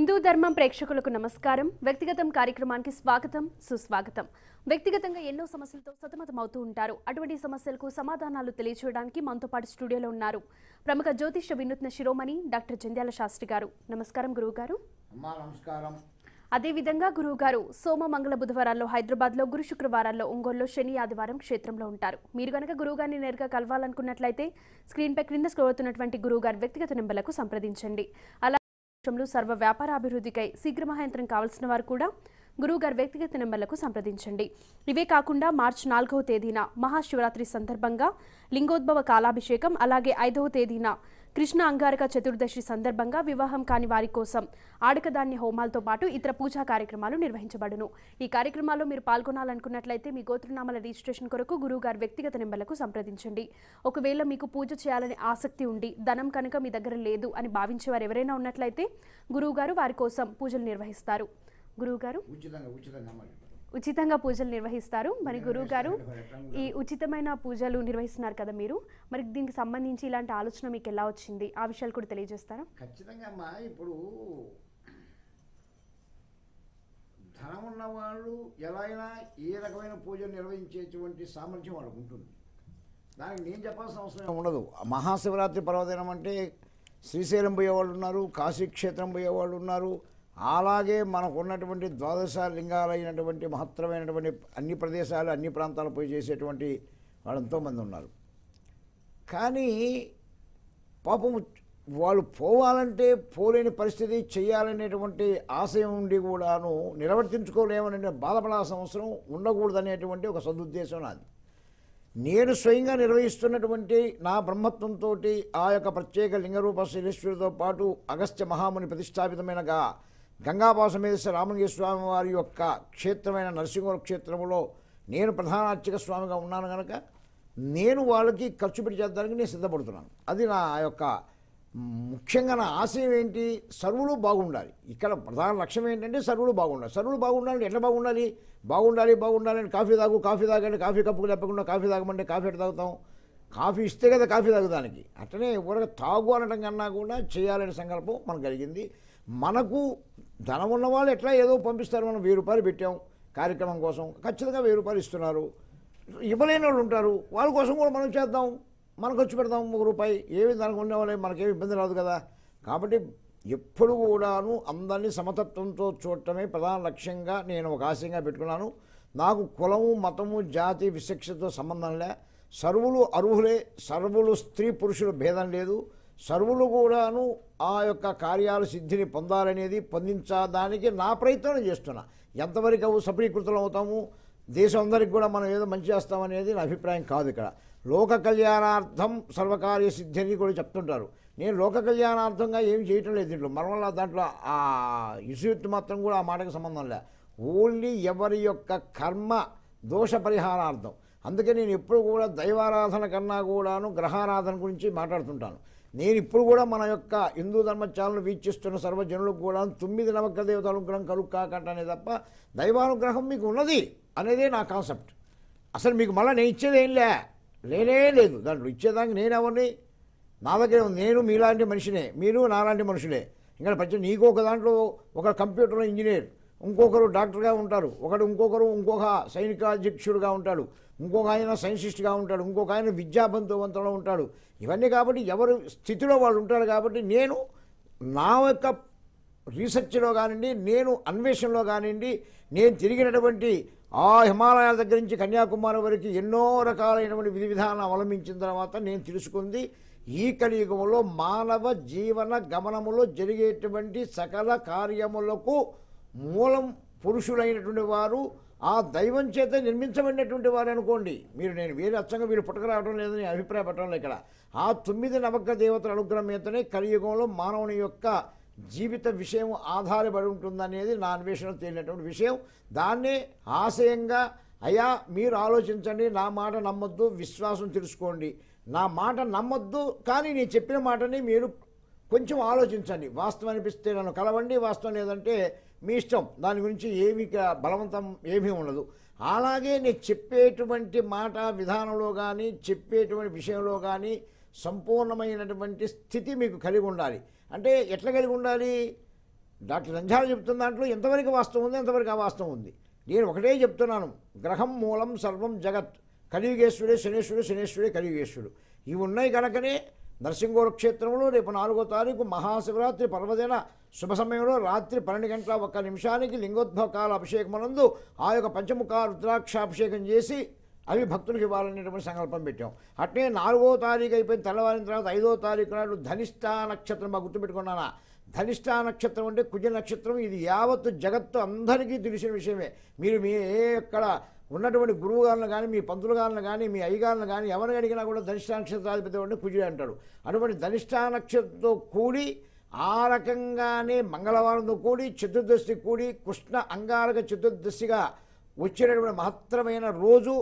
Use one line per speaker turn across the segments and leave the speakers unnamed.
హిందూ ధర్మం ప్రేక్షకులకు నమస్కారం వ్యక్తిగతం కార్యక్రమానికి స్వాగతం సుస్వాగతం వ్యక్తిగతంగా ఎన్నో సమస్యలతో సతమతం అవుతూ ఉంటారు అటువంటి సమస్యలకు సమాధానాలు తెలియచేయడానికి మనతో పాటు స్టూడియోలో ఉన్నారు ప్రముఖ జ్యోతిష వినూత్న శిరోమణి డాక్టర్ జంధ్యాల శాస్త్రి గారు నమస్కారం గురువు గారు
అమ్మా నమస్కారం
అదేవిధంగా గురువు గారు సోమ మంగళ బుధవారాల్లో హైదరాబాద్లో గురు శుక్రవారాల్లో ఒంగోలులో శని ఆదివారం క్షేత్రంలో ఉంటారు మీరు గనక గురువు గారిని నేరుగా కలవాలనుకున్నట్లయితే స్క్రీన్పై క్రింద స్క్రోల్ అవుతున్నటువంటి గురువు గారి వ్యక్తిగత నెంబర్లకు సంప్రదించండి అలా రాష్ట్రంలో సర్వ వ్యాపార అభివృద్ధికై శీఘ్రమహాయంత్రం కావాల్సిన వారు కూడా గురువు గారి వ్యక్తిగత నెంబర్లకు సంప్రదించండి ఇవే కాకుండా మార్చి నాలుగవ తేదీన మహాశివరాత్రి సందర్భంగా లింగోద్భవ కాలాభిషేకం అలాగే ఐదవ తేదీన కృష్ణ అంగారక చతుర్దశి సందర్భంగా వివాహం కాని వారి కోసం ఆడకధాన్య హోమాలతో పాటు ఇతర పూజా కార్యక్రమాలు నిర్వహించబడును ఈ కార్యక్రమాల్లో మీరు పాల్గొనాలనుకున్నట్లయితే మీ గోత్రనామాల రిజిస్ట్రేషన్ కొరకు గురువు గారి వ్యక్తిగత నెంబర్లకు సంప్రదించండి ఒకవేళ మీకు పూజ చేయాలని ఆసక్తి ఉండి ధనం కనుక మీ దగ్గర లేదు అని భావించే వారు ఎవరైనా ఉన్నట్లయితే గురువు గారు వారి కోసం పూజలు నిర్వహిస్తారు గురువు గారు
ఉచితంగా ఉచితంగా అమ్మా చెప్పండి.
ఉచితంగా పూజలు నిర్వహిస్తారు మరి గురువు గారు ఈ ఉచితమైన పూజలు నిర్వహిస్తున్నారు కదా మీరు మరి దీనికి సంబంధించి ఇలాంటి ఆలోచన మీకు ఎలా వచ్చింది ఆ విషయాలు కూడా తెలియజేస్తారా
ఖచ్చితంగా అమ్మా ఇప్పుడు ధనం ఉన్న వాళ్ళు ఎలా అయినా ఏ రకమైన పూజలు నిర్వహించేటువంటి సామర్థ్యం వాళ్ళకు ఉంటుంది దానికి నేను చెప్పాల్సిన అవసరం ఏం ఉండదు మహాశివరాత్రి పర్వదినం అంటే శ్రీశైలం పోయేవాళ్ళు ఉన్నారు కాశీక్షేత్రం పోయేవాళ్ళు ఉన్నారు అలాగే మనకు ఉన్నటువంటి ద్వాదశ లింగాలైనటువంటి మహత్తరమైనటువంటి అన్ని ప్రదేశాలు అన్ని ప్రాంతాలు పోయి చేసేటువంటి వాళ్ళు ఎంతోమంది ఉన్నారు కానీ పాపం వాళ్ళు పోవాలంటే పోలేని పరిస్థితి చేయాలనేటువంటి ఆశయం ఉండి కూడాను నిర్వర్తించుకోలేమనే బాధపడాల్సిన అవసరం ఉండకూడదనేటువంటి ఒక సదుద్దేశం నాది నేను స్వయంగా నిర్వహిస్తున్నటువంటి నా బ్రహ్మత్వంతో ఆ యొక్క ప్రత్యేక లింగరూప శిలేశ్వరితో పాటు అగస్త్య మహాముని ప్రతిష్టాపితమైన గా గంగాపాసమేశ్వర రామలింగ స్వామి వారి యొక్క క్షేత్రమైన నరసింహ క్షేత్రములో నేను ప్రధాన అర్చక స్వామిగా ఉన్నాను కనుక నేను వాళ్ళకి ఖర్చు పెట్టి చేద్దానికి నేను సిద్ధపడుతున్నాను అది నా యొక్క ముఖ్యంగా నా ఆశయం ఏంటి సర్వులు బాగుండాలి ఇక్కడ ప్రధాన లక్ష్యం ఏంటంటే సర్వులు బాగుండాలి సర్వులు బాగుండాలి ఎట్లా బాగుండాలి బాగుండాలి బాగుండాలి అని కాఫీ తాగు కాఫీ తాగండి కాఫీ కప్పుకు లేపకుండా కాఫీ తాగమంటే కాఫీ ఎట్లా తాగుతాం కాఫీ ఇస్తే కదా కాఫీ తాగుదానికి అట్లనే ఊరక తాగు అనడం కన్నా కూడా చేయాలనే సంకల్పం మనకు కలిగింది మనకు ధనం ఉన్న వాళ్ళు ఎట్లా ఏదో పంపిస్తారు మనం వెయ్యి రూపాయలు పెట్టాం కార్యక్రమం కోసం ఖచ్చితంగా వెయ్యి రూపాయలు ఇస్తున్నారు ఇవ్వలేని వాళ్ళు ఉంటారు వాళ్ళ కోసం కూడా మనం చేద్దాం మనం ఖర్చు పెడదాం ఒక రూపాయి ఏమి దానికి ఉండేవాళ్ళే మనకేమి ఇబ్బంది రాదు కదా కాబట్టి ఎప్పుడు కూడాను అందరినీ సమతత్వంతో చూడటమే ప్రధాన లక్ష్యంగా నేను ఒక ఆశయంగా పెట్టుకున్నాను నాకు కులము మతము జాతి విశిక్షతో సంబంధం లే సర్వులు అర్హులే సర్వులు స్త్రీ పురుషులు భేదం లేదు సర్వులు కూడాను ఆ యొక్క కార్యాలు సిద్ధిని పొందాలనేది పొందించడానికి నా ప్రయత్నం చేస్తున్నా ఎంతవరకు అవు సఫలీకృతం అవుతాము దేశం అందరికి కూడా మనం ఏదో మంచి చేస్తామనేది నా అభిప్రాయం కాదు ఇక్కడ లోక కళ్యాణార్థం సర్వకార్య సిద్ధి అని కూడా చెప్తుంటారు నేను లోక కళ్యాణార్థంగా ఏమి చేయటం లేదు దీంట్లో మరమల్లా దాంట్లో ఆ ఇసుయుక్తి మాత్రం కూడా ఆ మాటకు సంబంధం లే ఓన్లీ ఎవరి యొక్క కర్మ దోష పరిహారార్థం అందుకే నేను ఎప్పుడు కూడా దైవారాధన కన్నా కూడాను గ్రహారాధన గురించి మాట్లాడుతుంటాను నేను ఇప్పుడు కూడా మన యొక్క హిందూ ధర్మచాలను వీక్షిస్తున్న సర్వజనులకు కూడా తొమ్మిది నవగ్ర దేవత అనుగ్రహం కలుగు కాకంటనే తప్ప దైవానుగ్రహం మీకు ఉన్నది అనేదే నా కాన్సెప్ట్ అసలు మీకు మళ్ళీ నేను ఇచ్చేది ఏం లే లేనే లేదు దాంట్లో ఇచ్చేదానికి నేను ఎవరిని నా దగ్గర ఉంది. నేను మీలాంటి మనిషినే మీరు నాలాంటి మనుషులే ఇంకా ప్రతి నీకు ఒక దాంట్లో ఒక కంప్యూటర్ ఇంజనీర్ ఇంకొకరు డాక్టర్గా ఉంటారు ఒకడు ఇంకొకరు ఇంకొక సైనికాధ్యక్షుడుగా ఉంటాడు ఇంకొక ఆయన సైన్సిస్ట్గా ఉంటాడు ఇంకొక ఆయన విద్యాబంధువంతంలో ఉంటాడు ఇవన్నీ కాబట్టి ఎవరు స్థితిలో వాళ్ళు ఉంటారు కాబట్టి నేను నా యొక్క రీసెర్చ్లో కానివ్వండి నేను అన్వేషణలో కానివ్వండి నేను తిరిగినటువంటి ఆ హిమాలయాల దగ్గర నుంచి కన్యాకుమారి వరకు ఎన్నో రకాలైనటువంటి విధి విధానం అవలంబించిన తర్వాత నేను తెలుసుకుంది ఈ కలియుగంలో మానవ జీవన గమనములో జరిగేటువంటి సకల కార్యములకు మూలం పురుషులైనటువంటి వారు ఆ దైవం చేత నిర్మించబడినటువంటి వారు అనుకోండి మీరు నేను వేరే అచ్చంగా వీళ్ళు పుట్టకరావడం లేదని అభిప్రాయపడటం ఇక్కడ ఆ తొమ్మిది నవగ్ర దేవతల అనుగ్రహం మీదనే కలియుగంలో మానవుని యొక్క జీవిత విషయం ఆధారపడి ఉంటుందనేది నా అన్వేషణ తేలినటువంటి విషయం దాన్నే ఆశయంగా అయ్యా మీరు ఆలోచించండి నా మాట నమ్మొద్దు విశ్వాసం తెలుసుకోండి నా మాట నమ్మొద్దు కానీ నేను చెప్పిన మాటని మీరు కొంచెం ఆలోచించండి వాస్తవం అనిపిస్తే నన్ను కలవండి వాస్తవం లేదంటే మీ ఇష్టం దాని గురించి ఏమి ఇక బలవంతం ఏమీ ఉండదు అలాగే నేను చెప్పేటువంటి మాట విధానంలో కానీ చెప్పేటువంటి విషయంలో కానీ సంపూర్ణమైనటువంటి స్థితి మీకు కలిగి ఉండాలి అంటే ఎట్లా కలిగి ఉండాలి డాక్టర్ రంజాల చెప్తున్న దాంట్లో ఎంతవరకు వాస్తవం ఉంది ఎంతవరకు అవాస్తవం ఉంది నేను ఒకటే చెప్తున్నాను గ్రహం మూలం సర్వం జగత్ కలియుగేశ్వరుడే శనేశ్వరుడు శనేశ్వరుడే కలియుగేశ్వరుడు ఇవి ఉన్నాయి కనుకనే నరసింగోర క్షేత్రంలో రేపు నాలుగో తారీఖు మహాశివరాత్రి పర్వదిన శుభ సమయంలో రాత్రి పన్నెండు గంటల ఒక్క నిమిషానికి లింగోద్భవ కాల అభిషేకమనందు ఆ యొక్క పంచముఖ రుద్రాక్షాభిషేకం చేసి అవి భక్తులకు ఇవ్వాలనేటువంటి సంకల్పం పెట్టాం అట్నే నాలుగో తారీఖు అయిపోయిన తెల్లవారిన తర్వాత ఐదో తారీఖు నాడు ధనిష్ట నక్షత్రం బాగా గుర్తుపెట్టుకున్నానా ధనిష్ట నక్షత్రం అంటే కుజ నక్షత్రం ఇది యావత్తు జగత్తు అందరికీ తెలిసిన విషయమే మీరు మీ ఏ ఎక్కడ ఉన్నటువంటి గురువు గారిని కానీ మీ పంతులు గారిని కానీ మీ అయ్యగారిని కానీ ఎవరిని అడిగినా కూడా ధనిష్ట నక్షత్రాధిపతి వాడిని కుజుడు అంటాడు అటువంటి ధనిష్ట నక్షత్రంతో కూడి ఆ రకంగానే మంగళవారంతో కూడి చతుర్దశి కూడి కృష్ణ అంగారక చతుర్దశిగా వచ్చినటువంటి మహత్తరమైన రోజు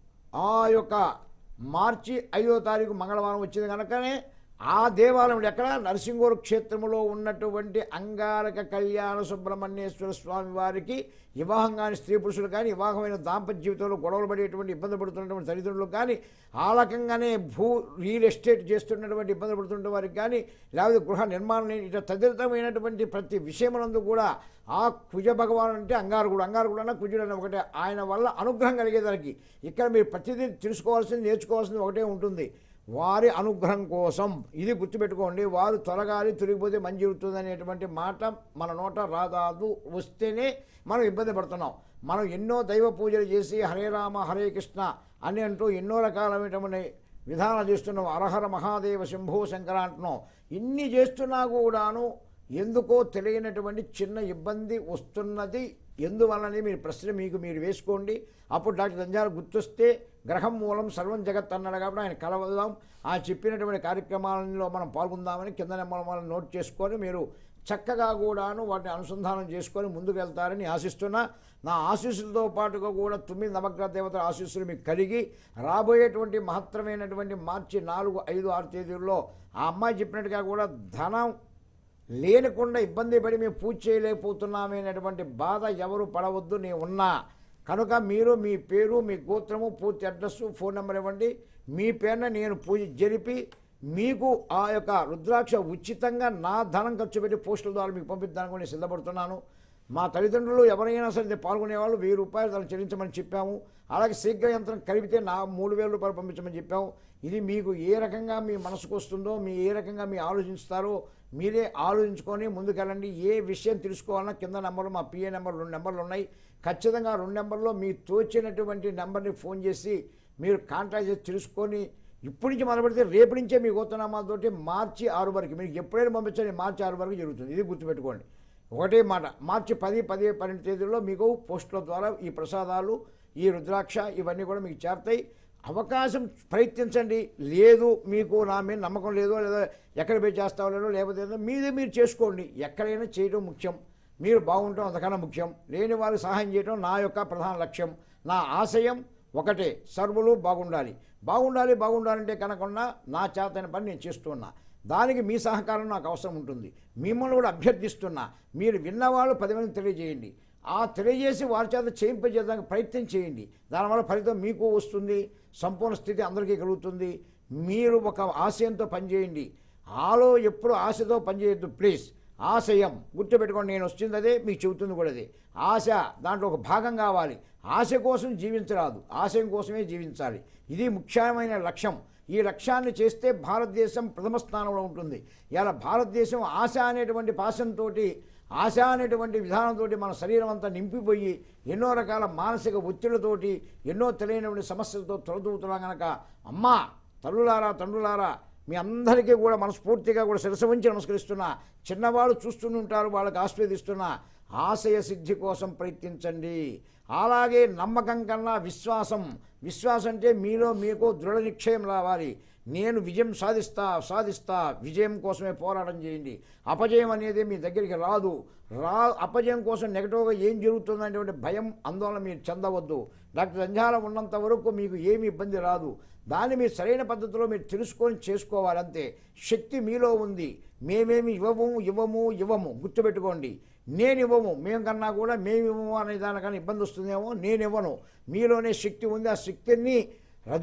ఆ యొక్క మార్చి ఐదో తారీఖు మంగళవారం వచ్చింది కనుకనే ఆ దేవాలయం ఎక్కడ నరసింగూరు క్షేత్రంలో ఉన్నటువంటి అంగారక కళ్యాణ సుబ్రహ్మణ్యేశ్వర స్వామి వారికి వివాహం కాని స్త్రీ పురుషులు కానీ వివాహమైన దాంపత్య జీవితంలో గొడవలు పడేటువంటి ఇబ్బంది పడుతున్నటువంటి తల్లిదండ్రులు కానీ ఆ రకంగానే భూ రియల్ ఎస్టేట్ చేస్తున్నటువంటి ఇబ్బంది పడుతున్న వారికి కానీ లేకపోతే గృహ నిర్మాణం ఇట్లా తదితరమైనటువంటి ప్రతి విషయమునందు కూడా ఆ కుజ భగవాన్ అంటే అంగారకుడు అంగారకుడు అన్న కుజుడు అన్న ఒకటే ఆయన వల్ల అనుగ్రహం కలిగేదానికి ఇక్కడ మీరు ప్రతిదీ తెలుసుకోవాల్సింది నేర్చుకోవాల్సింది ఒకటే ఉంటుంది వారి అనుగ్రహం కోసం ఇది గుర్తుపెట్టుకోండి వారు తొలగాలి తొలగిపోతే మంచి జరుగుతుంది అనేటువంటి మాట మన నోట రాదాదు వస్తేనే మనం ఇబ్బంది పడుతున్నాం మనం ఎన్నో దైవ పూజలు చేసి హరే రామ హరే కృష్ణ అని అంటూ ఎన్నో రకాలైనటువంటి విధానాలు చేస్తున్నాం అరహర మహాదేవ శంభో శంకర అంటున్నాం ఇన్ని చేస్తున్నా కూడాను ఎందుకో తెలియనటువంటి చిన్న ఇబ్బంది వస్తున్నది ఎందువల్లనే మీరు ప్రశ్న మీకు మీరు వేసుకోండి అప్పుడు డాక్టర్ దంజాలు గుర్తొస్తే గ్రహం మూలం సర్వం జగత్ అన్నాడు కాబట్టి ఆయన కలవదాం ఆ చెప్పినటువంటి కార్యక్రమాలలో మనం పాల్గొందామని కింద నెంబర్ మనం నోట్ చేసుకొని మీరు చక్కగా కూడాను వాటిని అనుసంధానం చేసుకొని ముందుకు వెళ్తారని ఆశిస్తున్నా నా ఆశీస్సులతో పాటుగా కూడా తొమ్మిది నవగ్రహ దేవతల ఆశీస్సులు మీకు కలిగి రాబోయేటువంటి మహత్తరమైనటువంటి మార్చి నాలుగు ఐదు ఆరు తేదీల్లో ఆ అమ్మాయి చెప్పినట్టుగా కూడా ధనం లేనకుండా ఇబ్బంది పడి మేము పూజ చేయలేకపోతున్నామే అనేటువంటి బాధ ఎవరు పడవద్దు నేను ఉన్నా కనుక మీరు మీ పేరు మీ గోత్రము పూర్తి అడ్రస్సు ఫోన్ నెంబర్ ఇవ్వండి మీ పేరున నేను పూజ జరిపి మీకు ఆ యొక్క రుద్రాక్ష ఉచితంగా నా ధనం ఖర్చు పెట్టి పోస్టుల ద్వారా మీకు పంపిద్దానికి కూడా నేను సిద్ధపడుతున్నాను మా తల్లిదండ్రులు ఎవరైనా సరే పాల్గొనేవాళ్ళు వెయ్యి రూపాయలు దాన్ని చెల్లించమని చెప్పాము అలాగే శీఘ్ర యంత్రం కలిపితే నా మూడు వేల రూపాయలు పంపించమని చెప్పాము ఇది మీకు ఏ రకంగా మీ మనసుకు వస్తుందో మీ ఏ రకంగా మీ ఆలోచిస్తారో మీరే ఆలోచించుకొని ముందుకెళ్ళండి ఏ విషయం తెలుసుకోవాలన్నా కింద నెంబర్లు మా పిఏ నెంబర్ రెండు నెంబర్లు ఉన్నాయి ఖచ్చితంగా రెండు నెంబర్లో మీ తోచినటువంటి నెంబర్ని ఫోన్ చేసి మీరు కాంటాక్ట్ చేసి తెలుసుకొని ఇప్పటి నుంచి మొదలు పెడితే రేపు నుంచే మీ గోతనామాలతోటి మార్చి ఆరు వరకు మీకు ఎప్పుడైనా పంపించండి మార్చి ఆరు వరకు జరుగుతుంది ఇది గుర్తుపెట్టుకోండి ఒకటే మాట మార్చి పది పది పన్నెండు తేదీల్లో మీకు పోస్టుల ద్వారా ఈ ప్రసాదాలు ఈ రుద్రాక్ష ఇవన్నీ కూడా మీకు చేరుతాయి అవకాశం ప్రయత్నించండి లేదు మీకు నా మీద నమ్మకం లేదో లేదా ఎక్కడ పోయి చేస్తావో లేదో లేకపోతే ఏదో మీదే మీరు చేసుకోండి ఎక్కడైనా చేయడం ముఖ్యం మీరు బాగుండటం అంతకన్నా ముఖ్యం లేని వారికి సహాయం చేయడం నా యొక్క ప్రధాన లక్ష్యం నా ఆశయం ఒకటే సర్వులు బాగుండాలి బాగుండాలి బాగుండాలంటే కనకుండా నా చేతైన పని నేను చేస్తున్నా దానికి మీ సహకారం నాకు అవసరం ఉంటుంది మిమ్మల్ని కూడా అభ్యర్థిస్తున్నా మీరు విన్నవాళ్ళు పది మందికి తెలియజేయండి ఆ తెలియజేసి వారి చేత చేయింపజేయడానికి ప్రయత్నం చేయండి దానివల్ల ఫలితం మీకు వస్తుంది సంపూర్ణ స్థితి అందరికీ కలుగుతుంది మీరు ఒక ఆశయంతో పనిచేయండి ఆలో ఎప్పుడు ఆశతో పనిచేయద్దు ప్లీజ్ ఆశయం గుర్తుపెట్టుకోండి నేను వచ్చింది అదే మీకు చెబుతుంది కూడా అదే ఆశ దాంట్లో ఒక భాగం కావాలి ఆశ కోసం జీవించరాదు ఆశయం కోసమే జీవించాలి ఇది ముఖ్యమైన లక్ష్యం ఈ లక్ష్యాన్ని చేస్తే భారతదేశం ప్రథమ స్థానంలో ఉంటుంది ఇలా భారతదేశం ఆశ అనేటువంటి పాశంతో ఆశ అనేటువంటి విధానంతో మన శరీరం అంతా నింపిపోయి ఎన్నో రకాల మానసిక ఒత్తిళ్లతోటి ఎన్నో తెలియనటువంటి సమస్యలతో తొలదూతున్నాం కనుక అమ్మా తల్లులారా తండ్రులారా మీ అందరికీ కూడా మనస్ఫూర్తిగా కూడా శిరస ఉంచి నమస్కరిస్తున్నా చిన్నవాళ్ళు చూస్తుంటారు వాళ్ళకి ఆస్వాదిస్తున్నా ఆశయ సిద్ధి కోసం ప్రయత్నించండి అలాగే నమ్మకం కన్నా విశ్వాసం విశ్వాసం అంటే మీలో మీకు దృఢ నిశ్చయం రావాలి నేను విజయం సాధిస్తా సాధిస్తా విజయం కోసమే పోరాటం చేయండి అపజయం అనేది మీ దగ్గరికి రాదు రా అపజయం కోసం నెగటివ్గా ఏం జరుగుతుందనేటువంటి భయం ఆందోళన మీరు చెందవద్దు డాక్టర్ సంధ్యాల ఉన్నంత వరకు మీకు ఏమి ఇబ్బంది రాదు దాన్ని మీరు సరైన పద్ధతిలో మీరు తెలుసుకొని చేసుకోవాలంతే శక్తి మీలో ఉంది మేమేమి ఇవ్వము ఇవ్వము ఇవ్వము గుర్తుపెట్టుకోండి నేను ఇవ్వము మేము కన్నా కూడా మేము ఇవ్వము అనే దానికన్నా ఇబ్బంది వస్తుందేమో నేను ఇవ్వను మీలోనే శక్తి ఉంది ఆ శక్తిని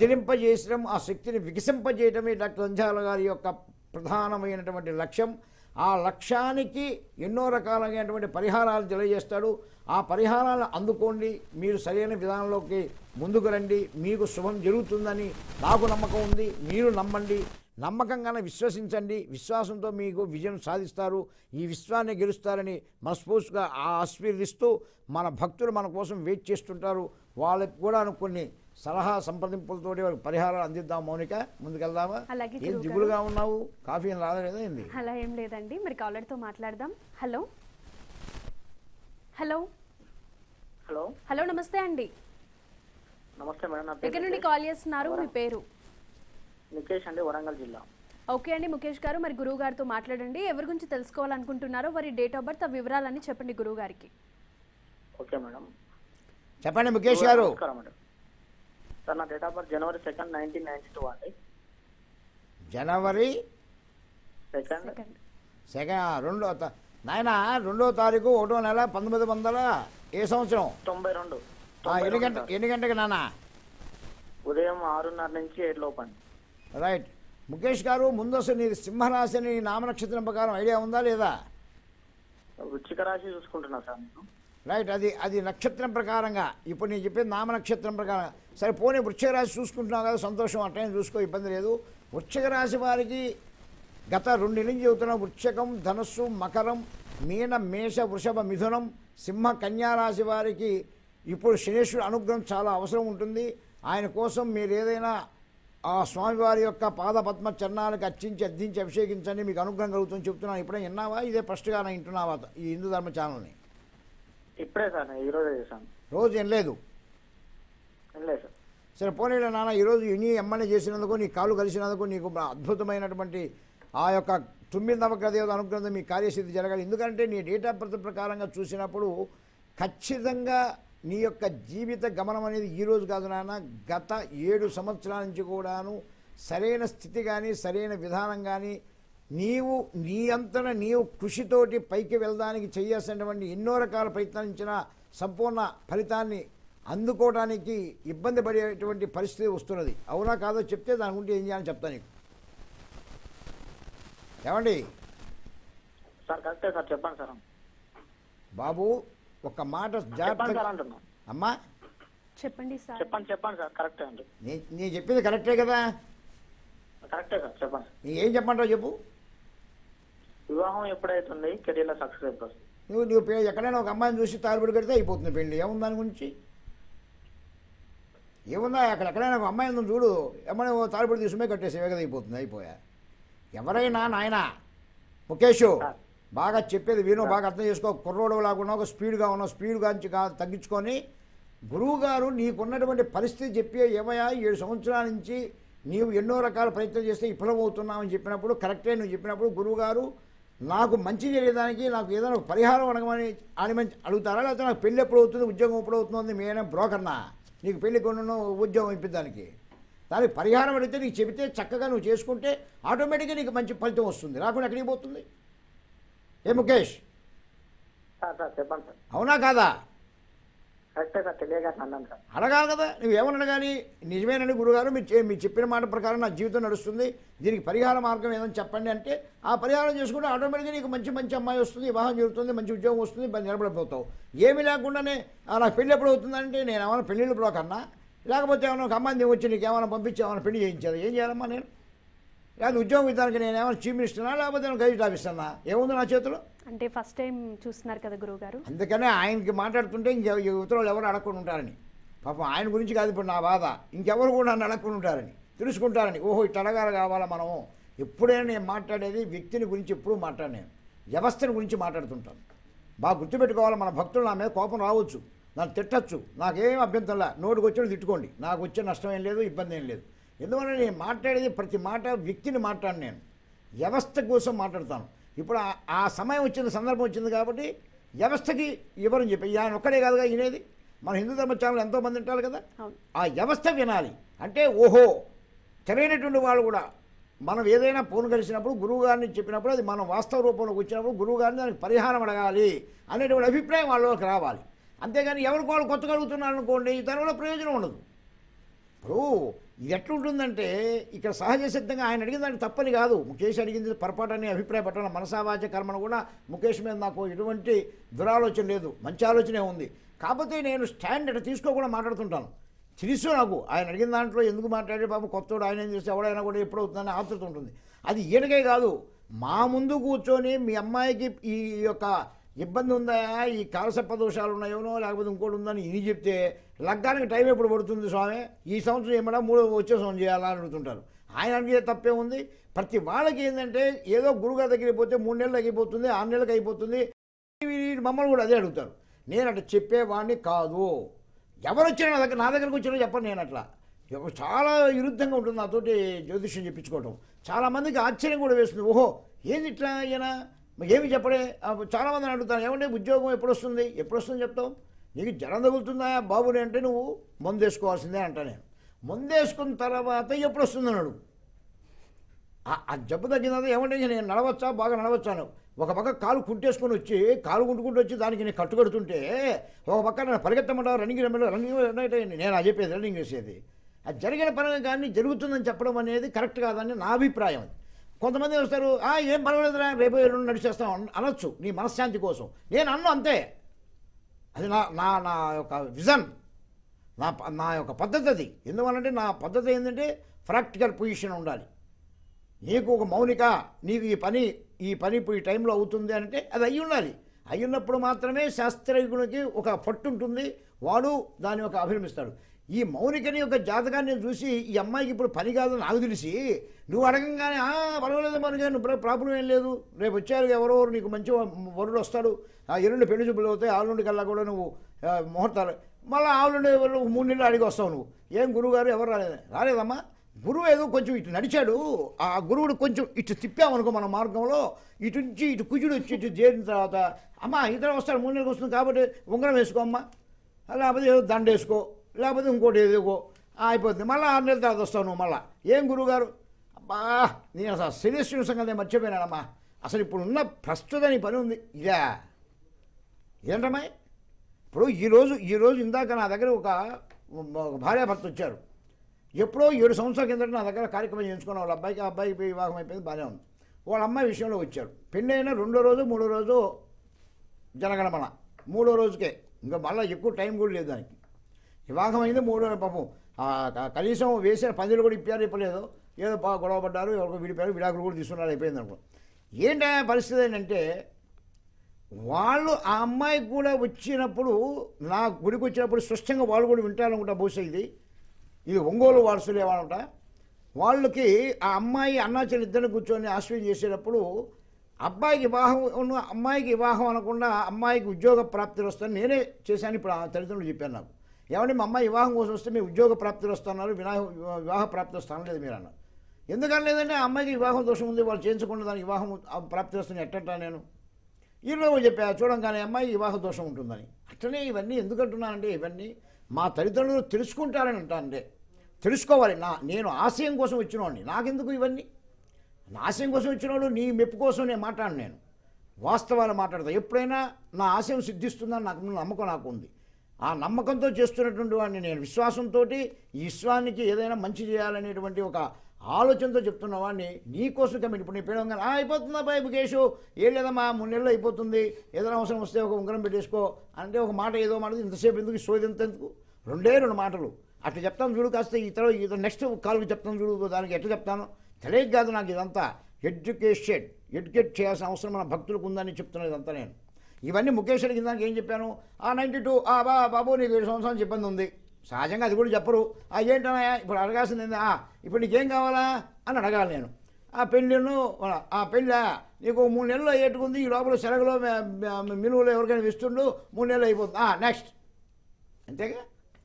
రజలింపజేసడం ఆ శక్తిని వికసింపజేయడమే డాక్టర్ అంజాల గారి యొక్క ప్రధానమైనటువంటి లక్ష్యం ఆ లక్ష్యానికి ఎన్నో రకాలైనటువంటి పరిహారాలు తెలియజేస్తాడు ఆ పరిహారాలను అందుకోండి మీరు సరైన విధానంలోకి ముందుకు రండి మీకు శుభం జరుగుతుందని నాకు నమ్మకం ఉంది మీరు నమ్మండి నమ్మకంగానే విశ్వసించండి విశ్వాసంతో మీకు విజయం సాధిస్తారు ఈ విశ్వాన్ని గెలుస్తారని మనస్ఫూర్తిగా ఆశీర్దిస్తూ మన భక్తులు మన కోసం వెయిట్ చేస్తుంటారు వాళ్ళకి కూడా కొన్ని సలహా సంప్రదింపులతోటి వాళ్ళకి పరిహారాలు అందిద్దాం మౌనిక ముందుకెళ్దామా
అలాగే
ఏం
గురువుగారు.
దిగులుగా ఉన్నావు కాఫీ ఏం రాలేదా ఏంది
అలా ఏం లేదండి మరి కాలర్తో మాట్లాడదాం హలో హలో
హలో
హలో నమస్తే అండి
నమస్తే మేడం నా
ఎక్కడి
పేరు
నుండి కాల్ చేస్తున్నారు మీ పేరు
నికేష్ అండి వరంగల్ జిల్లా
ఓకే అండి ముఖేష్ గారు మరి గురువు గారితో మాట్లాడండి ఎవరి గురించి తెలుసుకోవాలనుకుంటున్నారో వారి డేట్ ఆఫ్ బర్త్ ఆ వివరాలన్నీ చెప్పండి గురువు గారికి
ఓకే మేడం
చెప్పండి ముఖేష్ గారు
నమస్కారం మేడం సార్ నా date of birth January second nineteen ninety two అండి
జనవరి
సెకండ్
సెకండ్
సెకండ్ రెండో తా- నాయన రెండో తారీఖు ఒకటో నెల పంతొమ్మిది వందల ఏ సంవత్సరం
తొంభై రెండు
ఆ,
తొంభై
ఎన్ని
రెండు
గంట
సార్.
ఎన్ని గంటకి నాన్న
ఉదయం ఆరున్నర నుంచి ఏడు లోపు అండి
రైట్ ముఖేష్ గారు ముందు అసలు నీది సింహరాశి అని నామనక్షత్రం ప్రకారం ఐడియా ఉందా లేదా
వృచ్చిక రాశి చూసుకుంటున్నా సార్ నేను
రైట్ అది అది నక్షత్రం ప్రకారంగా ఇప్పుడు నేను చెప్పేది నామ నక్షత్రం ప్రకారం సరే పోనీ వృశ్చిక రాశి చూసుకుంటున్నావు కదా సంతోషం అట్టేం చూసుకో ఇబ్బంది లేదు వృశ్చిక రాశి వారికి గత రెండు నుంచి చెబుతున్న వృశ్చకం ధనస్సు మకరం మీన మేష వృషభ మిథునం సింహ కన్యా రాశి వారికి ఇప్పుడు శనేశ్వరుడు అనుగ్రహం చాలా అవసరం ఉంటుంది ఆయన కోసం మీరు ఏదైనా ఆ స్వామివారి యొక్క పాదపద్మ చరణాలకు అర్చించి అర్థించి అభిషేకించండి మీకు అనుగ్రహం కలుగుతుందని చెప్తున్నాను ఇప్పుడే విన్నావా ఇదే ఫస్ట్గా వింటున్నావా ఈ హిందూ ధర్మ ఛానల్ని
ఇప్పుడే సార్ నేను ఈరోజే చేశాను
రోజు ఏం లేదు
ఏం లేదు సార్
సరే పోనీలే నాన్న ఈరోజు నీ ఎమ్మని చేసినందుకు నీ కాలు కలిసినందుకు నీకు అద్భుతమైనటువంటి ఆ యొక్క తొమ్మిది నవగ్రహ దేవత అనుగ్రహం మీ కార్యసిద్ధి జరగాలి ఎందుకంటే నీ డేట్ ఆఫ్ బర్త్ ప్రకారంగా చూసినప్పుడు ఖచ్చితంగా నీ యొక్క జీవిత గమనం అనేది ఈ రోజు కాదు నాన్న గత ఏడు సంవత్సరాల నుంచి కూడాను సరైన స్థితి కానీ సరైన విధానం కానీ నీవు నీ అంతన నీవు కృషితోటి పైకి వెళ్ళడానికి చేయాల్సినటువంటి ఎన్నో రకాల ప్రయత్నించిన సంపూర్ణ ఫలితాన్ని అందుకోవడానికి ఇబ్బంది పడేటువంటి పరిస్థితి వస్తున్నది అవునా కాదో చెప్తే దాని గురించి ఏం చేయాలని చెప్తాను నీకు ఏమండి
సార్ కరెక్టే సార్ చెప్పండి సార్
బాబు ఒక మాట
చెప్పండి సార్
జాగ్రత్తగా
అంటున్నా
అమ్మా
చెప్పండి సార్
చెప్పండి చెప్పండి సార్ కరెక్టే అండి
నీ నీ చెప్పింది కరెక్టే కదా
కరెక్టే సార్ చెప్పండి
నీ ఏం చెప్పమంటావు చెప్పు
వివాహం ఎప్పుడైతుంది కెరీర్లో సక్సెస్ ఎప్పుడు వస్తుంది
నువ్వు నువ్వు పే- ఎక్కడైనా ఒక అమ్మాయిని చూసి తాలిబడి కడితే అయిపోతుంది పెళ్ళి ఏముంది దాని గురించి ఏముందా అక్కడ ఎక్కడైనా ఒక అమ్మాయి ఉందని చూడు ఏమన్నా ఓ తాలిబడి తీసుకుమే కట్టేసేవే కదా అయిపోతుంది అయిపోయా ఎవరైనా నాయన ముఖేష్
సార్.
బాగా చెప్పేది విను బాగా అర్థం చేసుకో కుర్రోడు లాగా ఒక స్పీడ్గా ఉన్నావు స్పీడ్ గాంచి కా తగ్గించుకొని గురువు గారు నీకున్నటువంటి పరిస్థితి చెప్పి ఏమయ్యా ఏడు సంవత్సరాల నుంచి నీవు ఎన్నో రకాల ప్రయత్నం చేస్తే విఫలమవుతున్నావని చెప్పినప్పుడు కరెక్టే నువ్వు చెప్పినప్పుడు గురువు గారు నాకు మంచి చేయడానికి నాకు ఏదైనా ఒక పరిహారం అడగమని అడగమని అడుగుతారా లేకపోతే నాకు పెళ్ళి ఎప్పుడు అవుతుంది ఉద్యోగం ఎప్పుడు అవుతుంది మేనే బ్రోకర్నా నీకు పెళ్లి కొను ఉద్యోగం ఇప్పించడానికి దానికి పరిహారం అడిగితే నీకు చెబితే చక్కగా నువ్వు చేసుకుంటే ఆటోమేటిక్గా నీకు మంచి ఫలితం వస్తుంది రాకుండా ఎక్కడికి పోతుంది ఏ ముఖేష్
సార్ సార్ చెప్పండి సార్
అవునా కాదా
కరెక్టే సార్ తెలియక అన్నాను సార్
అడగాలి కదా నువ్వు ఏమని అడగాలి నిజమేనండి గురుగారు మీరు చే- మీరు చెప్పిన మాట ప్రకారం నా జీవితం నడుస్తుంది దీనికి పరిహార మార్గం ఏదని చెప్పండి అంటే ఆ పరిహారం చేసుకుంటే ఆటోమేటిక్గా నీకు మంచి మంచి అమ్మాయి వస్తుంది వివాహం జరుగుతుంది మంచి ఉద్యోగం వస్తుంది మరి నిలబడిపోతావు ఏమీ లేకుండానే "ఆ, నాకు పెళ్ళి ఎప్పుడు అవుతుందంటే నేను ఏమైనా పెళ్ళిళ్ళు బ్రోకన్నా లేకపోతే ఏమైనా ఒక అమ్మాయిని వచ్చి నీకు ఏమైనా పంపించి ఏమైనా పెళ్లి చేయించాలి ఏం చేయాలమ్మా నేను లేదా ఉద్యోగం ఇద్దానికి నేను ఏమైనా చీఫ్ మినిస్టర్నా లేకపోతే నేను గైడ్ ఆఫీసర్నా ఏముంది నా చేతిలో
అంటే ఫస్ట్ టైం చూస్తున్నారు కదా గురువు గారు
అందుకనే ఆయనకి మాట్లాడుతుంటే ఇంక ఇతరులు ఎవరు అడగకుండా ఉంటారని పాపం ఆయన గురించి కాదు ఇప్పుడు నా బాధ ఇంకెవరు కూడా నన్ను అడగకుండా ఉంటారని తెలుసుకుంటారని ఓహో ఇట్లా అడగాలి కావాలా మనము ఎప్పుడైనా నేను మాట్లాడేది వ్యక్తిని గురించి ఎప్పుడూ మాట్లాడలేను వ్యవస్థను గురించి మాట్లాడుతుంటాను బాగా గుర్తుపెట్టుకోవాలి మన భక్తులు నా మీద కోపం రావచ్చు నన్ను తిట్టచ్చు నాకేం అభ్యంతరంలా నోటికి వచ్చిన తిట్టుకోండి నాకు వచ్చే నష్టం ఏం లేదు ఇబ్బంది ఏం లేదు ఎందువల్ల నేను మాట్లాడేది ప్రతి మాట వ్యక్తిని మాట్లాడు నేను వ్యవస్థ కోసం మాట్లాడతాను ఇప్పుడు ఆ- ఆ సమయం వచ్చింది సందర్భం వచ్చింది కాబట్టి వ్యవస్థకి ఇవ్వరని చెప్పి ఆయన ఒక్కడే కాదుగా వినేది మన హిందూ ధర్మ ఛానల్ ఎంతోమంది ఉంటారు కదా
అవును
ఆ వ్యవస్థ వినాలి అంటే ఓహో తెలియనటువంటి వాళ్ళు కూడా మనం ఏదైనా ఫోన్ కలిసినప్పుడు గురువు గారిని చెప్పినప్పుడు అది మనం వాస్తవ రూపంలోకి వచ్చినప్పుడు గురువు గారిని దానికి పరిహారం అడగాలి అనేటువంటి అభిప్రాయం వాళ్ళకి రావాలి అంతేగాని ఎవరికి వాళ్ళు కొత్తగా అడుగుతున్నారు అనుకోండి దానివల్ల ప్రయోజనం ఉండదు ఇప్పుడు ఇది ఎట్లుంటుందంటే ఇక్కడ సహజ సిద్ధంగా ఆయన అడిగిన దానికి తప్పని కాదు ముఖేష్ అడిగింది పొరపాటని అభిప్రాయపడడం మనసావాచ కర్మను కూడా ముఖేష్ మీద నాకు ఎటువంటి దురాలోచన లేదు మంచి ఆలోచనే ఉంది కాకపోతే నేను స్టాండ్ అట్లా తీసుకోకుండా మాట్లాడుతుంటాను తెలుసు నాకు ఆయన అడిగిన దాంట్లో ఎందుకు మాట్లాడే బాబు కొత్తోడు ఆయన ఏం చేస్తే ఎవడైనా కూడా ఎప్పుడు అవుతుందని ఆతృత ఉంటుంది అది ఈయనకే కాదు మా ముందు కూర్చొని మీ అమ్మాయికి ఈ యొక్క ఇబ్బంది ఉందా ఈ కాలసప్ప దోషాలు ఉన్నాయోనో లేకపోతే ఇంకోటి ఉందని ఇది చెప్తే లగ్గానికి టైం ఎప్పుడు పడుతుంది స్వామి ఈ సంవత్సరం ఏమన్నా మూడో వచ్చే సంవత్సరం చేయాలా అని అడుగుతుంటారు ఆయన అడిగే తప్పే ఉంది ప్రతి వాళ్ళకి ఏంటంటే ఏదో గురుగారి దగ్గరికి పోతే మూడు నెలలు అయిపోతుంది ఆరు నెలలకు అయిపోతుంది వీళ్ళు మమ్మల్ని కూడా అదే అడుగుతారు నేను అట్లా చెప్పేవాడిని కాదు ఎవరు వచ్చినా నా దగ్గర నా దగ్గరకు వచ్చినా చెప్పను నేను అట్లా ఎవ- చాలా విరుద్ధంగా ఉంటుంది నాతోటి జ్యోతిష్యం చెప్పించుకోవటం చాలామందికి ఆశ్చర్యం కూడా వేస్తుంది ఓహో ఏంది ఇట్లా ఈయన మరి ఏమి చెప్పడే ఆ, చాలామందిని అడుగుతాను ఏమంటే ఉద్యోగం ఎప్పుడు వస్తుంది ఎప్పుడు వస్తుంది చెప్తావు నీకు జనం తగులుతుందా బాబుని అంటే నువ్వు మందు వేసుకోవాల్సిందే అంటా నేను మందు వేసుకున్న తర్వాత ఎప్పుడు వస్తుంది అన్నాడు ఆ- ఆ జబ్బు తగ్గిన తర్వాత ఏమంటే నేను నడవచ్చా బాగా నడవచ్చాను ఒక పక్క కాలు కుంటేసుకొని వచ్చి కాలు కుంటుకుంటూ వచ్చి దానికి నేను కట్టుకడుతుంటే ఒక పక్క నన్ను పరిగెత్తమంటావు రన్నింగ్ రన్నింగ్ రన్నింగ్ నేను అది చెప్పేది రన్నింగ్ చేసేది అది జరిగిన పరంగా కానీ జరుగుతుందని చెప్పడం అనేది కరెక్ట్ కాదని నా అభిప్రాయం అది కొంతమంది వస్తారు "ఆ, ఏం పర్వాలేదురా రేపు ఎల్లుండి నడిచేస్తాం అన- అనొచ్చు నీ మనశ్శాంతి కోసం నేను అన్ను అంతే అది నా నా నా యొక్క విజన్ నా ప- నా యొక్క పద్ధతి అది ఎందువల్లంటే నా పద్ధతి ఏంటంటే ప్రాక్టికల్ పొజిషన్ ఉండాలి నీకు ఒక మౌలిక నీకు ఈ పని ఈ పని ఇప్పుడు ఈ టైంలో అవుతుంది అంటే అది అయి ఉండాలి అయి ఉన్నప్పుడు మాత్రమే శాస్త్రజ్ఞునికి ఒక పట్టు ఉంటుంది వాడు దాని యొక్క అభిరమిస్తాడు ఈ మౌనికని యొక్క జాతకాన్ని నేను చూసి ఈ అమ్మాయికి ఇప్పుడు పని కాదని నాకు తెలిసి నువ్వు అడగంగానే "ఆ, పర్వాలేదు మనకి నువ్వు ప్రాబ్లం ఏం లేదు రేపు వచ్చారు ఎవరో నీకు మంచి వరుడు వస్తాడు ఆ ఎల్లుండి పెళ్లి చూపులు అవుతాయి ఆలుండి కల్లా కూడా నువ్వు ఆ, ముహూర్తాలు మళ్ళీ ఆలుండి ఎవరు మూడు నెలలు అడిగి వస్తావు నువ్వు ఏం గురువుగారు ఎవరు రాలేదు రాలేదమ్మా గురువు ఏదో కొంచెం ఇటు నడిచాడు ఆ గురువుడు కొంచెం ఇటు తిప్పామనుకో మన మార్గంలో ఇటు నుంచి ఇటు కుజుడు వచ్చి ఇటు చేరిన తర్వాత అమ్మా ఇతర వస్తాడు మూడు నెలలకు వస్తుంది కాబట్టి ఉంగరం వేసుకో అమ్మా లేకపోతే ఏదో దండ వేసుకో లేకపోతే ఇంకోటి ఏదో అయిపోతుంది మళ్ళీ ఆరు నెలల తర్వాత వస్తావు నువ్వు మళ్ళీ ఏం గురువుగారు అబ్బా నేను అసలు శనిశ్వరుని సంగతి నేను మర్చిపోయినానమ్మా అసలు ఇప్పుడు ఉన్న ప్రస్తుత నీ పని ఉంది ఇదా ఏంటమ్మా ఇప్పుడు ఈరోజు ఈరోజు ఇందాక నా దగ్గర ఒక ఒక భార్యాభర్త వచ్చారు ఎప్పుడో ఏడు సంవత్సరాల కిందట నా దగ్గర కార్యక్రమం చేయించుకున్న వాళ్ళ అబ్బాయికి ఆ అబ్బాయికి వివాహం అయిపోయింది బాగానే ఉంది వాళ్ళ అమ్మాయి విషయంలో వచ్చారు పెళ్ళి అయిన రెండో రోజు మూడో రోజు జనగణమన మూడో రోజుకే ఇంకా మళ్ళీ ఎక్కువ టైం కూడా లేదు దానికి వివాహం అయింది మూడో పాపం ఆ క- కనీసం వేసిన పందిలు కూడా ఇప్పారు ఇప్పలేదు ఏదో బాగా గొడవ పడ్డారు ఎవరికో విడిపోయారు విడాకులు కూడా తీసుకున్నారు అయిపోయింది అనుకో ఏంటి ఆ పరిస్థితి ఏంటంటే వాళ్ళు ఆ అమ్మాయి కూడా వచ్చినప్పుడు నా గుడికి వచ్చినప్పుడు స్పష్టంగా వాళ్ళు కూడా వింటారనుకుంటా బహుశా ఇది ఇది ఒంగోలు వారసులు ఏమనుకుంటా వాళ్ళకి ఆ అమ్మాయి అన్నాచని ఇద్దరిని కూర్చొని ఆశ్రయం చేసేటప్పుడు అబ్బాయికి వివాహం ఉన్న అమ్మాయికి వివాహం అనకుండా అమ్మాయికి ఉద్యోగ ప్రాప్తి వస్తాను నేనే చేశాను ఇప్పుడు ఆ తల్లిదండ్రులు చెప్పాను నాకు ఏమంటే మా అమ్మాయి వివాహం కోసం వస్తే మీ ఉద్యోగ ప్రాప్తి వస్తున్నారు వివాహ వివాహ ప్రాప్తి వస్తాను లేదు మీరు అన్నారు ఎందుకని లేదంటే ఆ అమ్మాయికి వివాహం దోషం ఉంది వాళ్ళు చేయించకుండా దానికి వివాహం ఆ ప్రాప్తి వస్తుంది ఎట్టంటా నేను ఈరోజు చెప్పా చూడంగానే అమ్మాయి వివాహ దోషం ఉంటుందని అట్లనే ఇవన్నీ ఎందుకు అంటున్నానంటే ఇవన్నీ మా తల్లిదండ్రులు తెలుసుకుంటారని అంటానంటే తెలుసుకోవాలి నా నేను ఆశయం కోసం వచ్చినవాడిని నాకెందుకు ఇవన్నీ నా ఆశయం కోసం వచ్చినవాడు నీ మెప్పు కోసం నేను మాట్లాడను నేను వాస్తవాలు మాట్లాడతా ఎప్పుడైనా నా ఆశయం సిద్ధిస్తుందని నాకు ముందు నమ్మకం నాకు ఉంది ఆ నమ్మకంతో చేస్తున్నటువంటి వాడిని నేను విశ్వాసంతో ఈ విశ్వానికి ఏదైనా మంచి చేయాలనేటువంటి ఒక ఆలోచనతో చెప్తున్న వాడిని నీ కోసం కమిటీ ఇప్పుడు నీ పిలవంగా "ఆ, అయిపోతుందా బాయ్ ముఖేష్ ఏం లేదమ్మా మూడు నెలలు అయిపోతుంది ఏదైనా అవసరం వస్తే ఒక ఉంగరం పెట్టేసుకో అంటే ఒక మాట ఏదో మాట ఇంతసేపు ఎందుకు సోది ఎంత ఎందుకు రెండే రెండు మాటలు అట్లా చెప్తాను చూడు కాస్త ఇతర ఇతర నెక్స్ట్ కాల్కి చెప్తాను చూడు దానికి ఎట్లా చెప్తాను తెలియక కాదు నాకు ఇదంతా ఎడ్యుకేషన్ ఎడ్యుకేట్ చేయాల్సిన అవసరం మన భక్తులకు ఉందని చెప్తున్నది ఇదంతా నేను ఇవన్నీ ముఖేష్ అడిగిన దానికి ఏం చెప్పాను ఆ నైంటీ టూ ఆ బా బాబు నీకు ఏడు సంవత్సరాలు ఇబ్బంది ఉంది సహజంగా అది కూడా చెప్పరు ఆ ఏంటన్నా ఇప్పుడు అడగాల్సింది ఏంది? ఆ ఇప్పుడు నీకేం కావాలా అని అడగాలి నేను ఆ పెళ్ళిను ఆ పెళ్ళ నీకు మూడు నెలలు అయ్యేట్టుకుంది ఈ లోపల సెలవులో మినువులు ఎవరికైనా ఇస్తుండు మూడు నెలలు అయిపోతుంది ఆ నెక్స్ట్ అంతేగా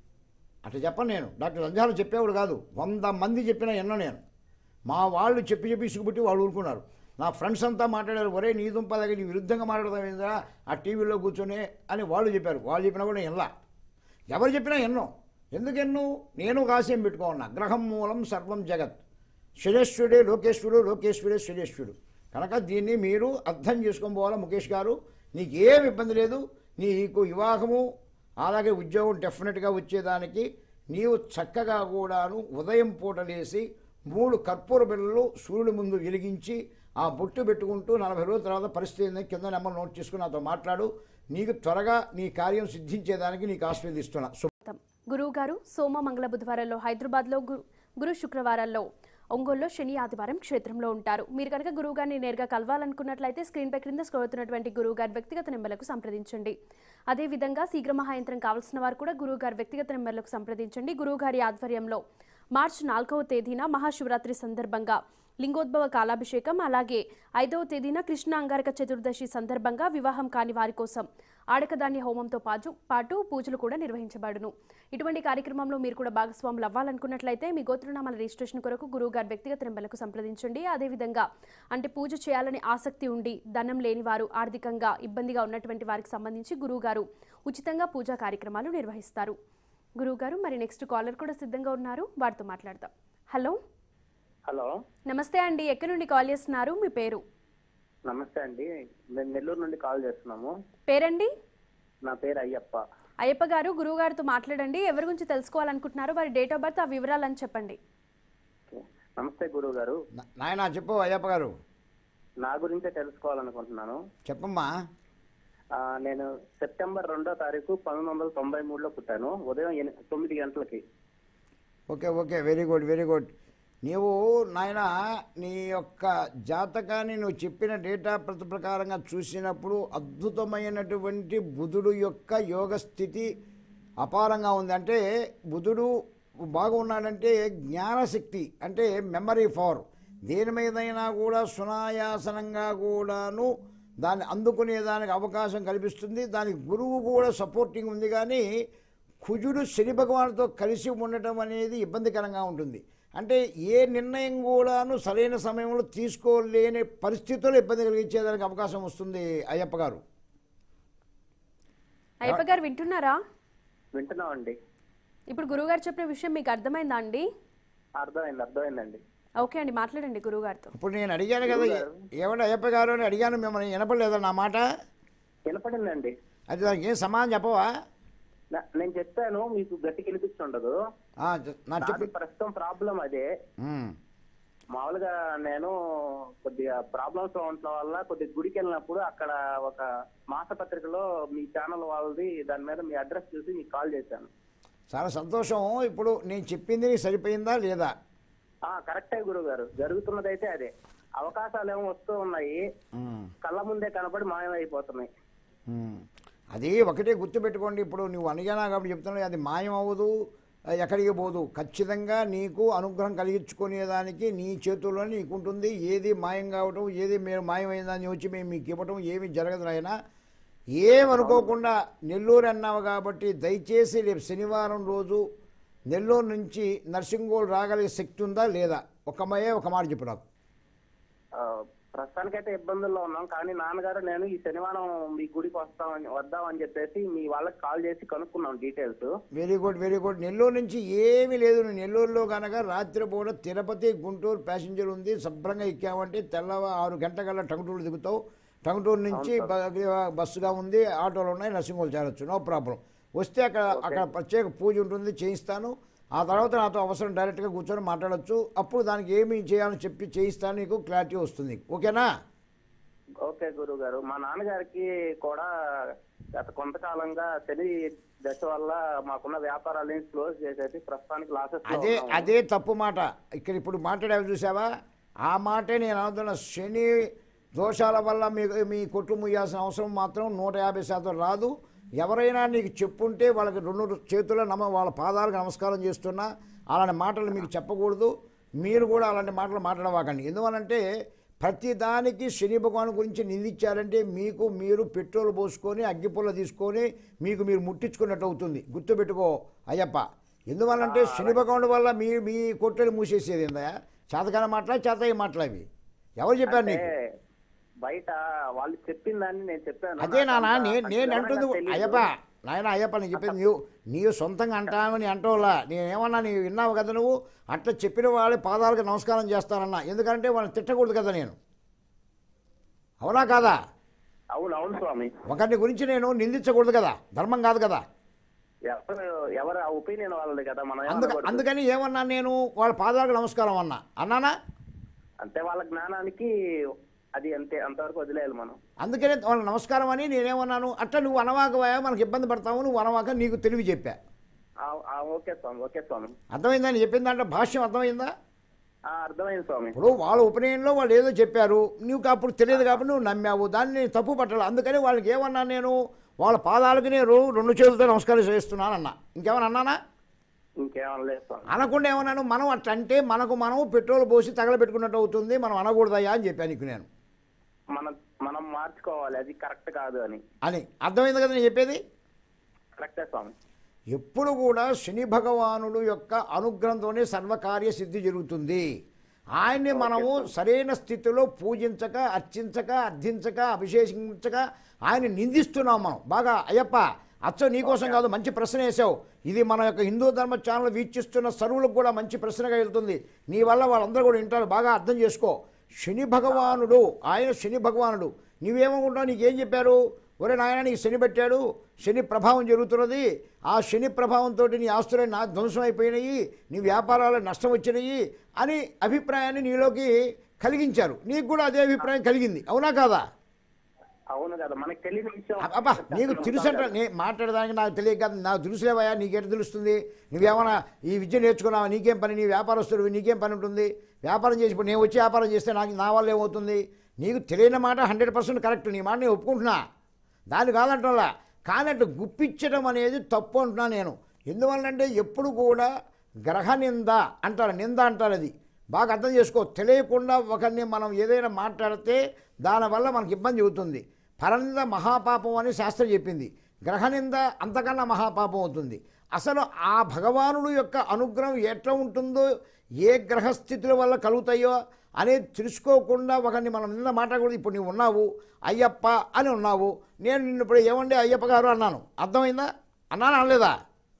అట్లా చెప్పను నేను డాక్టర్ సంజాలు చెప్పేవాడు కాదు వంద మంది చెప్పినా ఎన్నో నేను మా వాళ్ళు చెప్పి చెప్పి ఇసుగుబుట్టి వాళ్ళు ఊరుకున్నారు నా ఫ్రెండ్స్ అంతా మాట్లాడారు ఒరే నీ దుంప దగ్గర నీ విరుద్ధంగా మాట్లాడదాం ఏందా ఆ టీవీలో కూర్చొని అని వాళ్ళు చెప్పారు వాళ్ళు చెప్పినా కూడా ఎల్లా ఎవరు చెప్పినా ఎన్నో ఎందుకు ఎన్నో నేను ఒక ఆశయం పెట్టుకోన్నా గ్రహం మూలం సర్వం జగత్ శనేశ్వరుడే లోకేశ్వరుడు లోకేశ్వరుడే శనేశ్వరుడు కనుక దీన్ని మీరు అర్థం చేసుకొని పోవాలా ముఖేష్ గారు నీకు ఏం ఇబ్బంది లేదు నీకు వివాహము అలాగే ఉద్యోగం డెఫినెట్గా వచ్చేదానికి నీవు చక్కగా కూడాను ఉదయం పూట లేసి మూడు కర్పూర బిళ్ళలు సూర్యుడి ముందు వెలిగించి ఆ బొట్టు పెట్టుకుంటూ నలభై రోజుల తర్వాత పరిస్థితి ఏందని కింద నెంబర్ నోట్ చేసుకుని నాతో మాట్లాడు నీకు త్వరగా నీ కార్యం సిద్ధించేదానికి నీకు ఆస్వాదిస్తున్నా శుభ
గురువు గారు సోమ మంగళ బుధవారాల్లో హైదరాబాద్లో గు- గురు శుక్రవారాల్లో ఒంగోలులో శని ఆదివారం క్షేత్రంలో ఉంటారు మీరు కనుక గురువు గారిని నేరుగా కలవాలనుకున్నట్లయితే స్క్రీన్పై క్రింద స్క్రోల్ అవుతున్నటువంటి గురువు గారి వ్యక్తిగత నెంబర్లకు సంప్రదించండి అదేవిధంగా శీఘ్ర మహాయంత్రం కావాల్సిన వారు కూడా గురువు గారి వ్యక్తిగత నెంబర్లకు సంప్రదించండి గురువు గారి ఆధ్వర్యంలో మార్చి నాలుగవ తేదీన మహాశివరాత్రి సందర్భంగా లింగోద్భవ కాలాభిషేకం అలాగే ఐదవ తేదీన కృష్ణ అంగారక చతుర్దశి సందర్భంగా వివాహం కాని వారి కోసం ఆడకధాన్య హోమంతో పాటు పాటు పూజలు కూడా నిర్వహించబడును ఇటువంటి కార్యక్రమంలో మీరు కూడా భాగస్వాములు అవ్వాలనుకున్నట్లయితే మీ గోత్రనామాల రిజిస్ట్రేషన్ కొరకు గురువు గారి వ్యక్తిగత నెంబర్లకు సంప్రదించండి అదేవిధంగా అంటే పూజ చేయాలని ఆసక్తి ఉండి ధనం లేని వారు ఆర్థికంగా ఇబ్బందిగా ఉన్నటువంటి వారికి సంబంధించి గురువు గారు ఉచితంగా పూజా కార్యక్రమాలు నిర్వహిస్తారు గురువు గారు మరి నెక్స్ట్ కాలర్ కూడా సిద్ధంగా ఉన్నారు వారితో మాట్లాడదాం హలో
హలో
నమస్తే అండి ఎక్కడి నుండి కాల్ చేస్తున్నారు మీ పేరు
నమస్తే అండి మేము నెల్లూరు నుండి కాల్ చేస్తున్నాము
పేరండి
నా పేరు అయ్యప్ప
అయ్యప్ప గారు గురువు గారితో మాట్లాడండి ఎవరి గురించి తెలుసుకోవాలనుకుంటున్నారో వారి డేట్ ఆఫ్ బర్త్ ఆ వివరాలని చెప్పండి
ఓకే. నమస్తే గురువు గారు
నా- నాయనా చెప్పు అయ్యప్ప గారు
నా గురించే తెలుసుకోవాలనుకుంటున్నాను
చెప్పమ్మా
ఆ, నేను సెప్టెంబర్ రెండో తారీఖు పంతొమ్మిది వందల తొంభై మూడులో పుట్టాను ఉదయం ఎని- తొమ్మిది గంటలకి
okay okay very good very good నీవు నాయన నీ యొక్క జాతకాన్ని నువ్వు చెప్పిన డేటా ప్రతి ప్రకారంగా చూసినప్పుడు అద్భుతమైనటువంటి బుధుడు యొక్క యోగ స్థితి అపారంగా ఉంది అంటే బుధుడు బాగున్నాడంటే జ్ఞానశక్తి అంటే మెమరీ పవర్ దేని మీదైనా కూడా సునాయాసనంగా కూడాను దాన్ని అందుకునే దానికి అవకాశం కల్పిస్తుంది దానికి గురువు కూడా సపోర్టింగ్ ఉంది కానీ కుజుడు శని భగవానుడితో కలిసి ఉండటం అనేది ఇబ్బందికరంగా ఉంటుంది అంటే ఏ నిర్ణయం కూడాను సరైన సమయంలో తీసుకోలేని పరిస్థితుల్లో ఇబ్బంది కలిగించేదానికి అవకాశం వస్తుంది అయ్యప్ప గారు
అయ్యప్ప గారు వింటున్నారా
వింటున్నామండి
ఇప్పుడు గురువుగారు చెప్పిన విషయం మీకు అర్థమైందా అండి
అర్థమైంది అర్థమైందండి
ఓకే అండి మాట్లాడండి గురువు గారితో
ఇప్పుడు నేను అడిగాను కదా ఏమంటే అయ్యప్ప గారు అని అడిగాను మిమ్మల్ని వినపడలేదా నా మాట
వినపడిందండి
అది దానికి ఏం సమాధానం చెప్పవా
నా- నేను చెప్పాను మీకు గట్టి వినిపిస్తుండదు
ఆ, చె- నా
నాది
చెప్పు
ప్రస్తుతం ప్రాబ్లం అదే
ఉమ్.
మామూలుగా నేను కొద్దిగా ప్రాబ్లమ్స్ ఉండటం వల్ల కొద్దిగా గుడికి వెళ్ళినప్పుడు అక్కడ ఒక మాసపత్రికలో మీ ఛానల్ వాళ్ళది దాని మీద మీ అడ్రస్ చూసి మీకు కాల్ చేశాను
చాలా సంతోషం ఇప్పుడు నేను చెప్పింది నీకు సరిపోయిందా లేదా
ఆ కరెక్టే గురువు గారు జరుగుతున్నదైతే అదే అవకాశాలు ఏమో వస్తూ ఉన్నాయి
ఉమ్.
కళ్ళ ముందే కనబడి మాయమైపోతున్నాయి
ఉమ్. అది ఒకటే గుర్తుపెట్టుకోండి ఇప్పుడు నువ్వు అడిగానా కాబట్టి చెప్తున్నావు అది మాయం అవ్వదు ఎక్కడికి పోదు ఖచ్చితంగా నీకు అనుగ్రహం కలిగించుకునేదానికి నీ చేతుల్లో నీకు ఉంటుంది ఏది మాయం కావటం ఏది మీరు మాయమైందని వచ్చి మేము మీకు ఇవ్వటం ఏమి జరగదు నాయన ఏమనుకోకుండా నెల్లూరు అన్నావు కాబట్టి దయచేసి రేపు శనివారం రోజు నెల్లూరు నుంచి నర్సింగోల్ రాగలిగే శక్తి ఉందా లేదా ఒక మయే ఒక మాట చెప్పు నాకు
ఆ, ప్రస్తుతానికైతే ఇబ్బందుల్లో ఉన్నాం కానీ నాన్నగారు నేను ఈ శనివారం మీ గుడికి వస్తామని వద్దామని చెప్పేసి మీ వాళ్ళకి కాల్ చేసి కనుక్కున్నాం details
very good very good Nellore నుంచి ఏమీ లేదు నువ్వు నెల్లూరులో కనుక రాత్రిపూట తిరుపతి గుంటూరు ప్యాసింజర్ ఉంది శుభ్రంగా ఎక్కామంటే తెల్లవ ఆరు గంటకల్లా టంగుటూరు దిగుతావు టంగుటూరు నుంచి బ- బస్సుగా ఉంది ఆటోలు ఉన్నాయి నర్సింగోలు చేరొచ్చు నో ప్రాబ్లం వస్తే అక్కడ అక్కడ ప్రత్యేక పూజ ఉంటుంది చేయిస్తాను ఆ తర్వాత నాతో అవసరం డైరెక్ట్గా కూర్చొని మాట్లాడొచ్చు అప్పుడు దానికి ఏమి చేయాలని చెప్పి చేయిస్తాను నీకు క్లారిటీ వస్తుంది ఓకేనా
ఓకే గురువు గారు మా నాన్నగారికి కూడా గత కొంతకాలంగా శని దశ వల్ల మాకున్న వ్యాపారాలని క్లోజ్ చేసేసి ప్రస్తుతానికి లాసెస్
అదే అదే తప్పు మాట ఇక్కడ ఇప్పుడు మాట్లాడావు చూసావా ఆ మాటే నేను అనుకున్న శని దోషాల వల్ల మీ మీ కొట్టు ముయ్యాల్సిన అవసరం మాత్రం నూట యాభై శాతం రాదు ఎవరైనా నీకు చెప్పుంటే వాళ్ళకి రెండు చేతుల్లో నమ వాళ్ళ పాదాలకు నమస్కారం చేస్తున్నా అలాంటి మాటలు మీకు చెప్పకూడదు మీరు కూడా అలాంటి మాటలు మాట్లాడవాకండి ఎందువలంటే ప్రతి దానికి శని భగవాన్ గురించి నిందించారంటే మీకు మీరు పెట్రోల్ పోసుకొని అగ్గిపుల్ల తీసుకొని మీకు మీరు ముట్టించుకున్నట్టు అవుతుంది గుర్తుపెట్టుకో అయ్యప్ప ఎందువల్లంటే శని భగవానుడి వల్ల మీ మీ కొట్టెలు మూసేసేది ఏందా చేతకాల మాటలా చేతయ్య మాటలా ఇవి ఎవరు చెప్పారు నీకు
బయట వాళ్ళు చెప్పిన దాన్ని నేను చెప్పాను
అదే నాన్న
నాకంత
నేను నేను
వివరంగా
అంటుంది
తెలీదు.
అయ్యప్ప నాయన అయ్యప్ప నేను చెప్పింది నీవు నీవు సొంతంగా అంటావని అంటోలా నేనేమన్నా నీవు విన్నావు కదా నువ్వు అట్లా చెప్పిన వాళ్ళ పాదాలకు నమస్కారం చేస్తానన్నా ఎందుకంటే వాళ్ళని తిట్టకూడదు కదా నేను అవునా కాదా
అవును అవును స్వామి
ఒకరిని గురించి నేను నిందించకూడదు కదా ధర్మం కాదు కదా
ఎవరు ఎవరు ఆ ఒపీనియన్ వాళ్ళది కదా మనం
అందుక
ఏమనకూడదు.
అందుకని ఏమన్నా నేను వాళ్ళ పాదాలకు నమస్కారం అన్నా అన్నానా
అంటే వాళ్ళ జ్ఞానానికి అది అంతే అంతవరకు వదిలేయాలి మనం
అందుకనే వాళ్ళ నమస్కారం అని నేనేమన్నాను అట్లా నువ్వు అనవాకవా మనకి ఇబ్బంది పడతావు నువ్వు అనవాక నీకు తెలివి చెప్పా
ఆ- ఆ, ఓకే స్వామి ఓకే స్వామి
అర్థమైందా నేను చెప్పిన దాంట్లో భాష్యం అర్థమైందా
ఆ, అర్థమైంది స్వామి
ఇప్పుడు వాళ్ళ ఒపీనియన్లో వాళ్ళు ఏదో చెప్పారు నీకు అప్పుడు తెలియదు కాబట్టి నువ్వు నమ్మావు దాన్ని నేను తప్పు పట్టాలి అందుకని వాళ్ళకి ఏమన్నా నేను వాళ్ళ పాదాలకు నేను రెండు చేతులతో నమస్కారం చేస్తున్నాను అన్న ఇంకేమన్నా అన్నానా
ఇంకేమన్నా లేదు స్వామి
అనకుండా ఏమన్నాను మనం అట్లా అంటే మనకు మనం పెట్రోల్ పోసి తగలబెట్టుకున్నట్టు అవుతుంది మనం అనకూడదయ్యా అని చెప్పాను నీకు నేను
మనం మనం మార్చుకోవాలి అది కరెక్ట్ కాదు అని
అని అర్థమైంది కదా నేను చెప్పేది
కరెక్టే స్వామి
ఎప్పుడు కూడా శని భగవానుడు యొక్క అనుగ్రహంతోనే సర్వకార్య సిద్ధి జరుగుతుంది ఆయన్ని మనము సరైన స్థితిలో పూజించక అర్చించక అర్థించక అభిషేకించక ఆయన నిందిస్తున్నాం మనం బాగా అయ్యప్ప అచ్చ నీకోసం కాదు మంచి ప్రశ్న వేసావు ఇది మన యొక్క హిందూ ధర్మ ఛానల్ వీక్షిస్తున్న సర్వులకు కూడా మంచి ప్రశ్నగా వెళ్తుంది నీ వల్ల వాళ్ళందరూ కూడా వింటారు బాగా అర్థం చేసుకో శని భగవానుడు ఆయన శని భగవానుడు నీవేమనుకుంటావు నీకేం చెప్పారు ఒరే నాయన నీకు శని పెట్టాడు శని ప్రభావం జరుగుతున్నది ఆ శని ప్రభావంతో నీ ఆస్తులు నా ధ్వంసం అయిపోయినాయి నీ వ్యాపారాలు నష్టం వచ్చినాయి అని అభిప్రాయాన్ని నీలోకి కలిగించారు నీకు కూడా అదే అభిప్రాయం కలిగింది అవునా కాదా
అవును కదా మనకి తెలియని విషయం
అబ్బా నీకు తెలుసంట నే మాట్లాడడానికి నాకు తెలియక కాదు నాకు తెలుసులేవయ్యా నీకేట తెలుస్తుంది నువ్వేమన్నా ఈ విద్య నేర్చుకున్నావా నీకేం పని నీ వ్యాపారస్తుడు నీకేం పని ఉంటుంది వ్యాపారం చేసి ఇప్పుడు నేను వచ్చి వ్యాపారం చేస్తే నాకు నా వల్ల ఏమవుతుంది నీకు తెలియని మాట హండ్రెడ్ పర్సెంట్ కరెక్ట్ నీ మాట నేను ఒప్పుకుంటున్నా దాన్ని కాదంటోలా కానీ అట్లా గుప్పించడం అనేది తప్పు అంటున్నా నేను ఎందువల్లంటే ఎప్పుడు కూడా గ్రహ నింద అంటారు నింద అంటారు అది బాగా అర్థం చేసుకో తెలియకుండా ఒకరిని మనం ఏదైనా మాట్లాడితే దానివల్ల మనకి ఇబ్బంది అవుతుంది పరనింద మహాపాపం అని శాస్త్రం చెప్పింది గ్రహనింద అంతకన్నా మహాపాపం అవుతుంది అసలు ఆ భగవానుడు యొక్క అనుగ్రహం ఎట్లా ఉంటుందో ఏ గ్రహస్థితుల వల్ల కలుగుతాయో అనేది తెలుసుకోకుండా ఒకరిని మనం నిన్న మాట్లాడకూడదు ఇప్పుడు నువ్వు ఉన్నావు అయ్యప్ప అని ఉన్నావు నేను నిన్ను ఇప్పుడు ఏమండి అయ్యప్ప గారు అన్నాను అర్థమైందా అన్నాను అనలేదా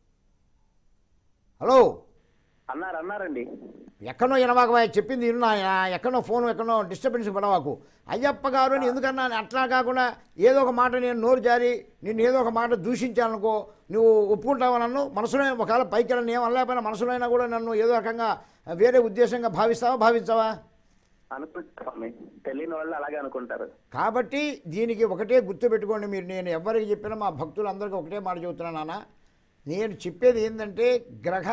హలో
అన్నారు అన్నారండి
ఎక్కడో వినవాకు చెప్పింది విన్నా ఎక్కడో ఫోన్ ఎక్కడో డిస్టర్బెన్స్ పడవాకు అయ్యప్ప గారు అని ఎందుకన్నా అట్లా కాకుండా ఏదో ఒక మాట నేను నోరు జారి నిన్ను ఏదో ఒక మాట దూషించానుకో నువ్వు ఒప్పుకుంటావా నన్ను మనసులో ఒకవేళ పైకి వెళ్ళని ఏం అనలేకపోయినా మనసులో అయినా కూడా నన్ను ఏదో రకంగా వేరే ఉద్దేశంగా భావిస్తావా భావించావా
అనుకుంటారు స్వామి తెలియని వాళ్ళు అలాగే అనుకుంటారు
కాబట్టి దీనికి ఒకటే గుర్తుపెట్టుకోండి మీరు నేను ఎవరికి చెప్పినా మా భక్తులందరికీ ఒకటే మాట చెబుతున్నాను నాన్న నేను చెప్పేది ఏంటంటే గ్రహ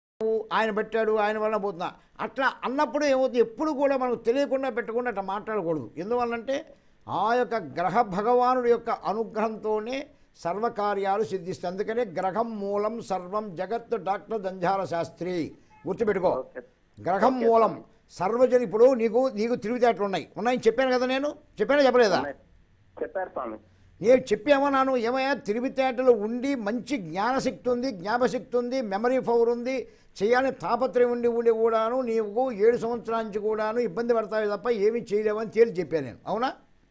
ఆయన పెట్టాడు ఆయన వల్ల పోతున్నా అట్లా అన్నప్పుడు ఏమవుతుంది ఎప్పుడు కూడా మనకు తెలియకుండా పెట్టకుండా అట్లా మాట్లాడకూడదు ఎందువల్లంటే ఆ యొక్క గ్రహ భగవానుడి యొక్క అనుగ్రహంతోనే సర్వకార్యాలు సిద్ధిస్తాయి అందుకనే గ్రహం మూలం సర్వం జగత్ డాక్టర్ దంజాల శాస్త్రి గుర్తుపెట్టుకో
ఓకే.
గ్రహం మూలం సర్వజన ఇప్పుడు నీకు నీకు తెలివితేటలు ఉన్నాయి ఉన్నాయని చెప్పాను కదా నేను చెప్పానా చెప్పలేదా
చెప్పారు స్వామి
నేను చెప్పామన్నాను ఏమయ్యా తెలివితేటలు ఉండి మంచి జ్ఞానశక్తి ఉంది జ్ఞాపశక్తి ఉంది మెమరీ పవర్ ఉంది చేయాలని తాపత్రయం ఉండి ఉండి కూడాను నీవు ఏడు సంవత్సరాల నుంచి కూడాను ఇబ్బంది పడతావు తప్ప ఏమీ చేయలేవని తేల్చి చెప్పాను నేను అవునా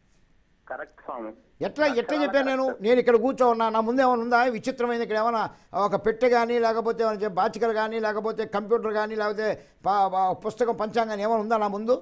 కరెక్ట్ స్వామి
ఎట్లా ఎట్లా చెప్పాను నేను నేను ఇక్కడ కూర్చో ఉన్నా నా ముందు ఏమైనా ఉందా విచిత్రమైనది ఇక్కడ ఏమైనా ఒక పెట్టె కానీ లేకపోతే ఏమైనా బాచికలు కానీ లేకపోతే కంప్యూటర్ కానీ లేకపోతే పా- పా- పుస్తకం పంచాంగం ఏమైనా ఉందా నా ముందు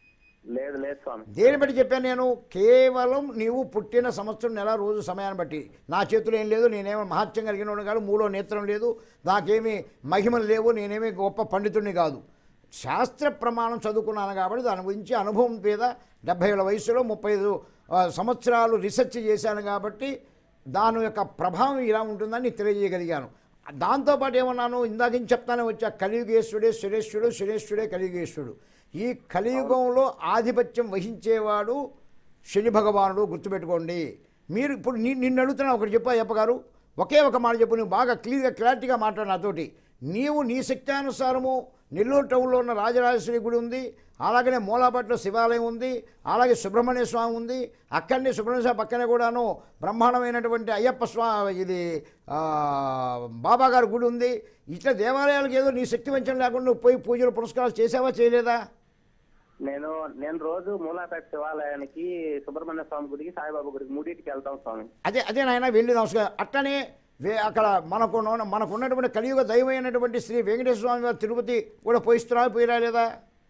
లేదు లేదు స్వామి
దేని బట్టి చెప్పాను నేను కేవలం నీవు పుట్టిన సంవత్సరం నెల రోజు సమయాన్ని బట్టి నా చేతిలో ఏం లేదు నేనేమో మహత్యం కలిగిన కాదు మూడో నేత్రం లేదు నాకేమీ మహిమలు లేవు నేనేమీ గొప్ప పండితుడిని కాదు శాస్త్ర ప్రమాణం చదువుకున్నాను కాబట్టి దాని గురించి అనుభవం మీద డెబ్భై ఏళ్ళ వయసులో ముప్పై ఐదు ఆ, సంవత్సరాలు రీసెర్చ్ చేశాను కాబట్టి దాని యొక్క ప్రభావం ఇలా ఉంటుందని నీకు తెలియజేయగలిగాను దాంతోపాటు ఏమన్నాను ఇందాక నుంచి చెప్తానే వచ్చా కలియుగేశ్వరుడే సురేశ్వరుడు సురేశ్వరుడే కలియుగేశ్వరుడు ఈ కలియుగంలో ఆధిపత్యం వహించేవాడు శని భగవానుడు గుర్తుపెట్టుకోండి మీరు ఇప్పుడు నీ నిన్ను అడుగుతున్నా ఒకటి చెప్పా చెప్పగారు ఒకే ఒక మాట చెప్పు నువ్వు బాగా క్లియర్గా క్లారిటీగా మాట్లాడు నాతోటి నీవు నీ శక్తానుసారము నెల్లూరు టౌన్లో ఉన్న రాజరాజేశ్వరి గుడి ఉంది అలాగనే మూలాపట్లో శివాలయం ఉంది అలాగే సుబ్రహ్మణ్య స్వామి ఉంది అక్కడనే సుబ్రహ్మణ్య స్వామి పక్కనే కూడాను బ్రహ్మాండమైనటువంటి అయ్యప్ప స్వామి ఇది ఆ, బాబా గారి గుడి ఉంది ఇట్లా దేవాలయాలకు ఏదో నీ శక్తి వంచన లేకుండా నువ్వు పోయి పూజలు పురస్కారాలు చేసావా చేయలేదా
నేను నేను రోజు మూలాపేట శివాలయానికి సుబ్రహ్మణ్య స్వామి గుడికి సాయిబాబా గుడికి మూడింటికి వెళ్తాం స్వామి
అదే అదే నాయన వెళ్ళి నమస్కారం అట్లనే వే అక్కడ మనకు ఉన్న- మనకు ఉన్నటువంటి కలియుగ దైవమైనటువంటి శ్రీ వెంకటేశ్వర స్వామి వారి తిరుపతి కూడా పోయిస్తున్నావా పోయిరా లేదా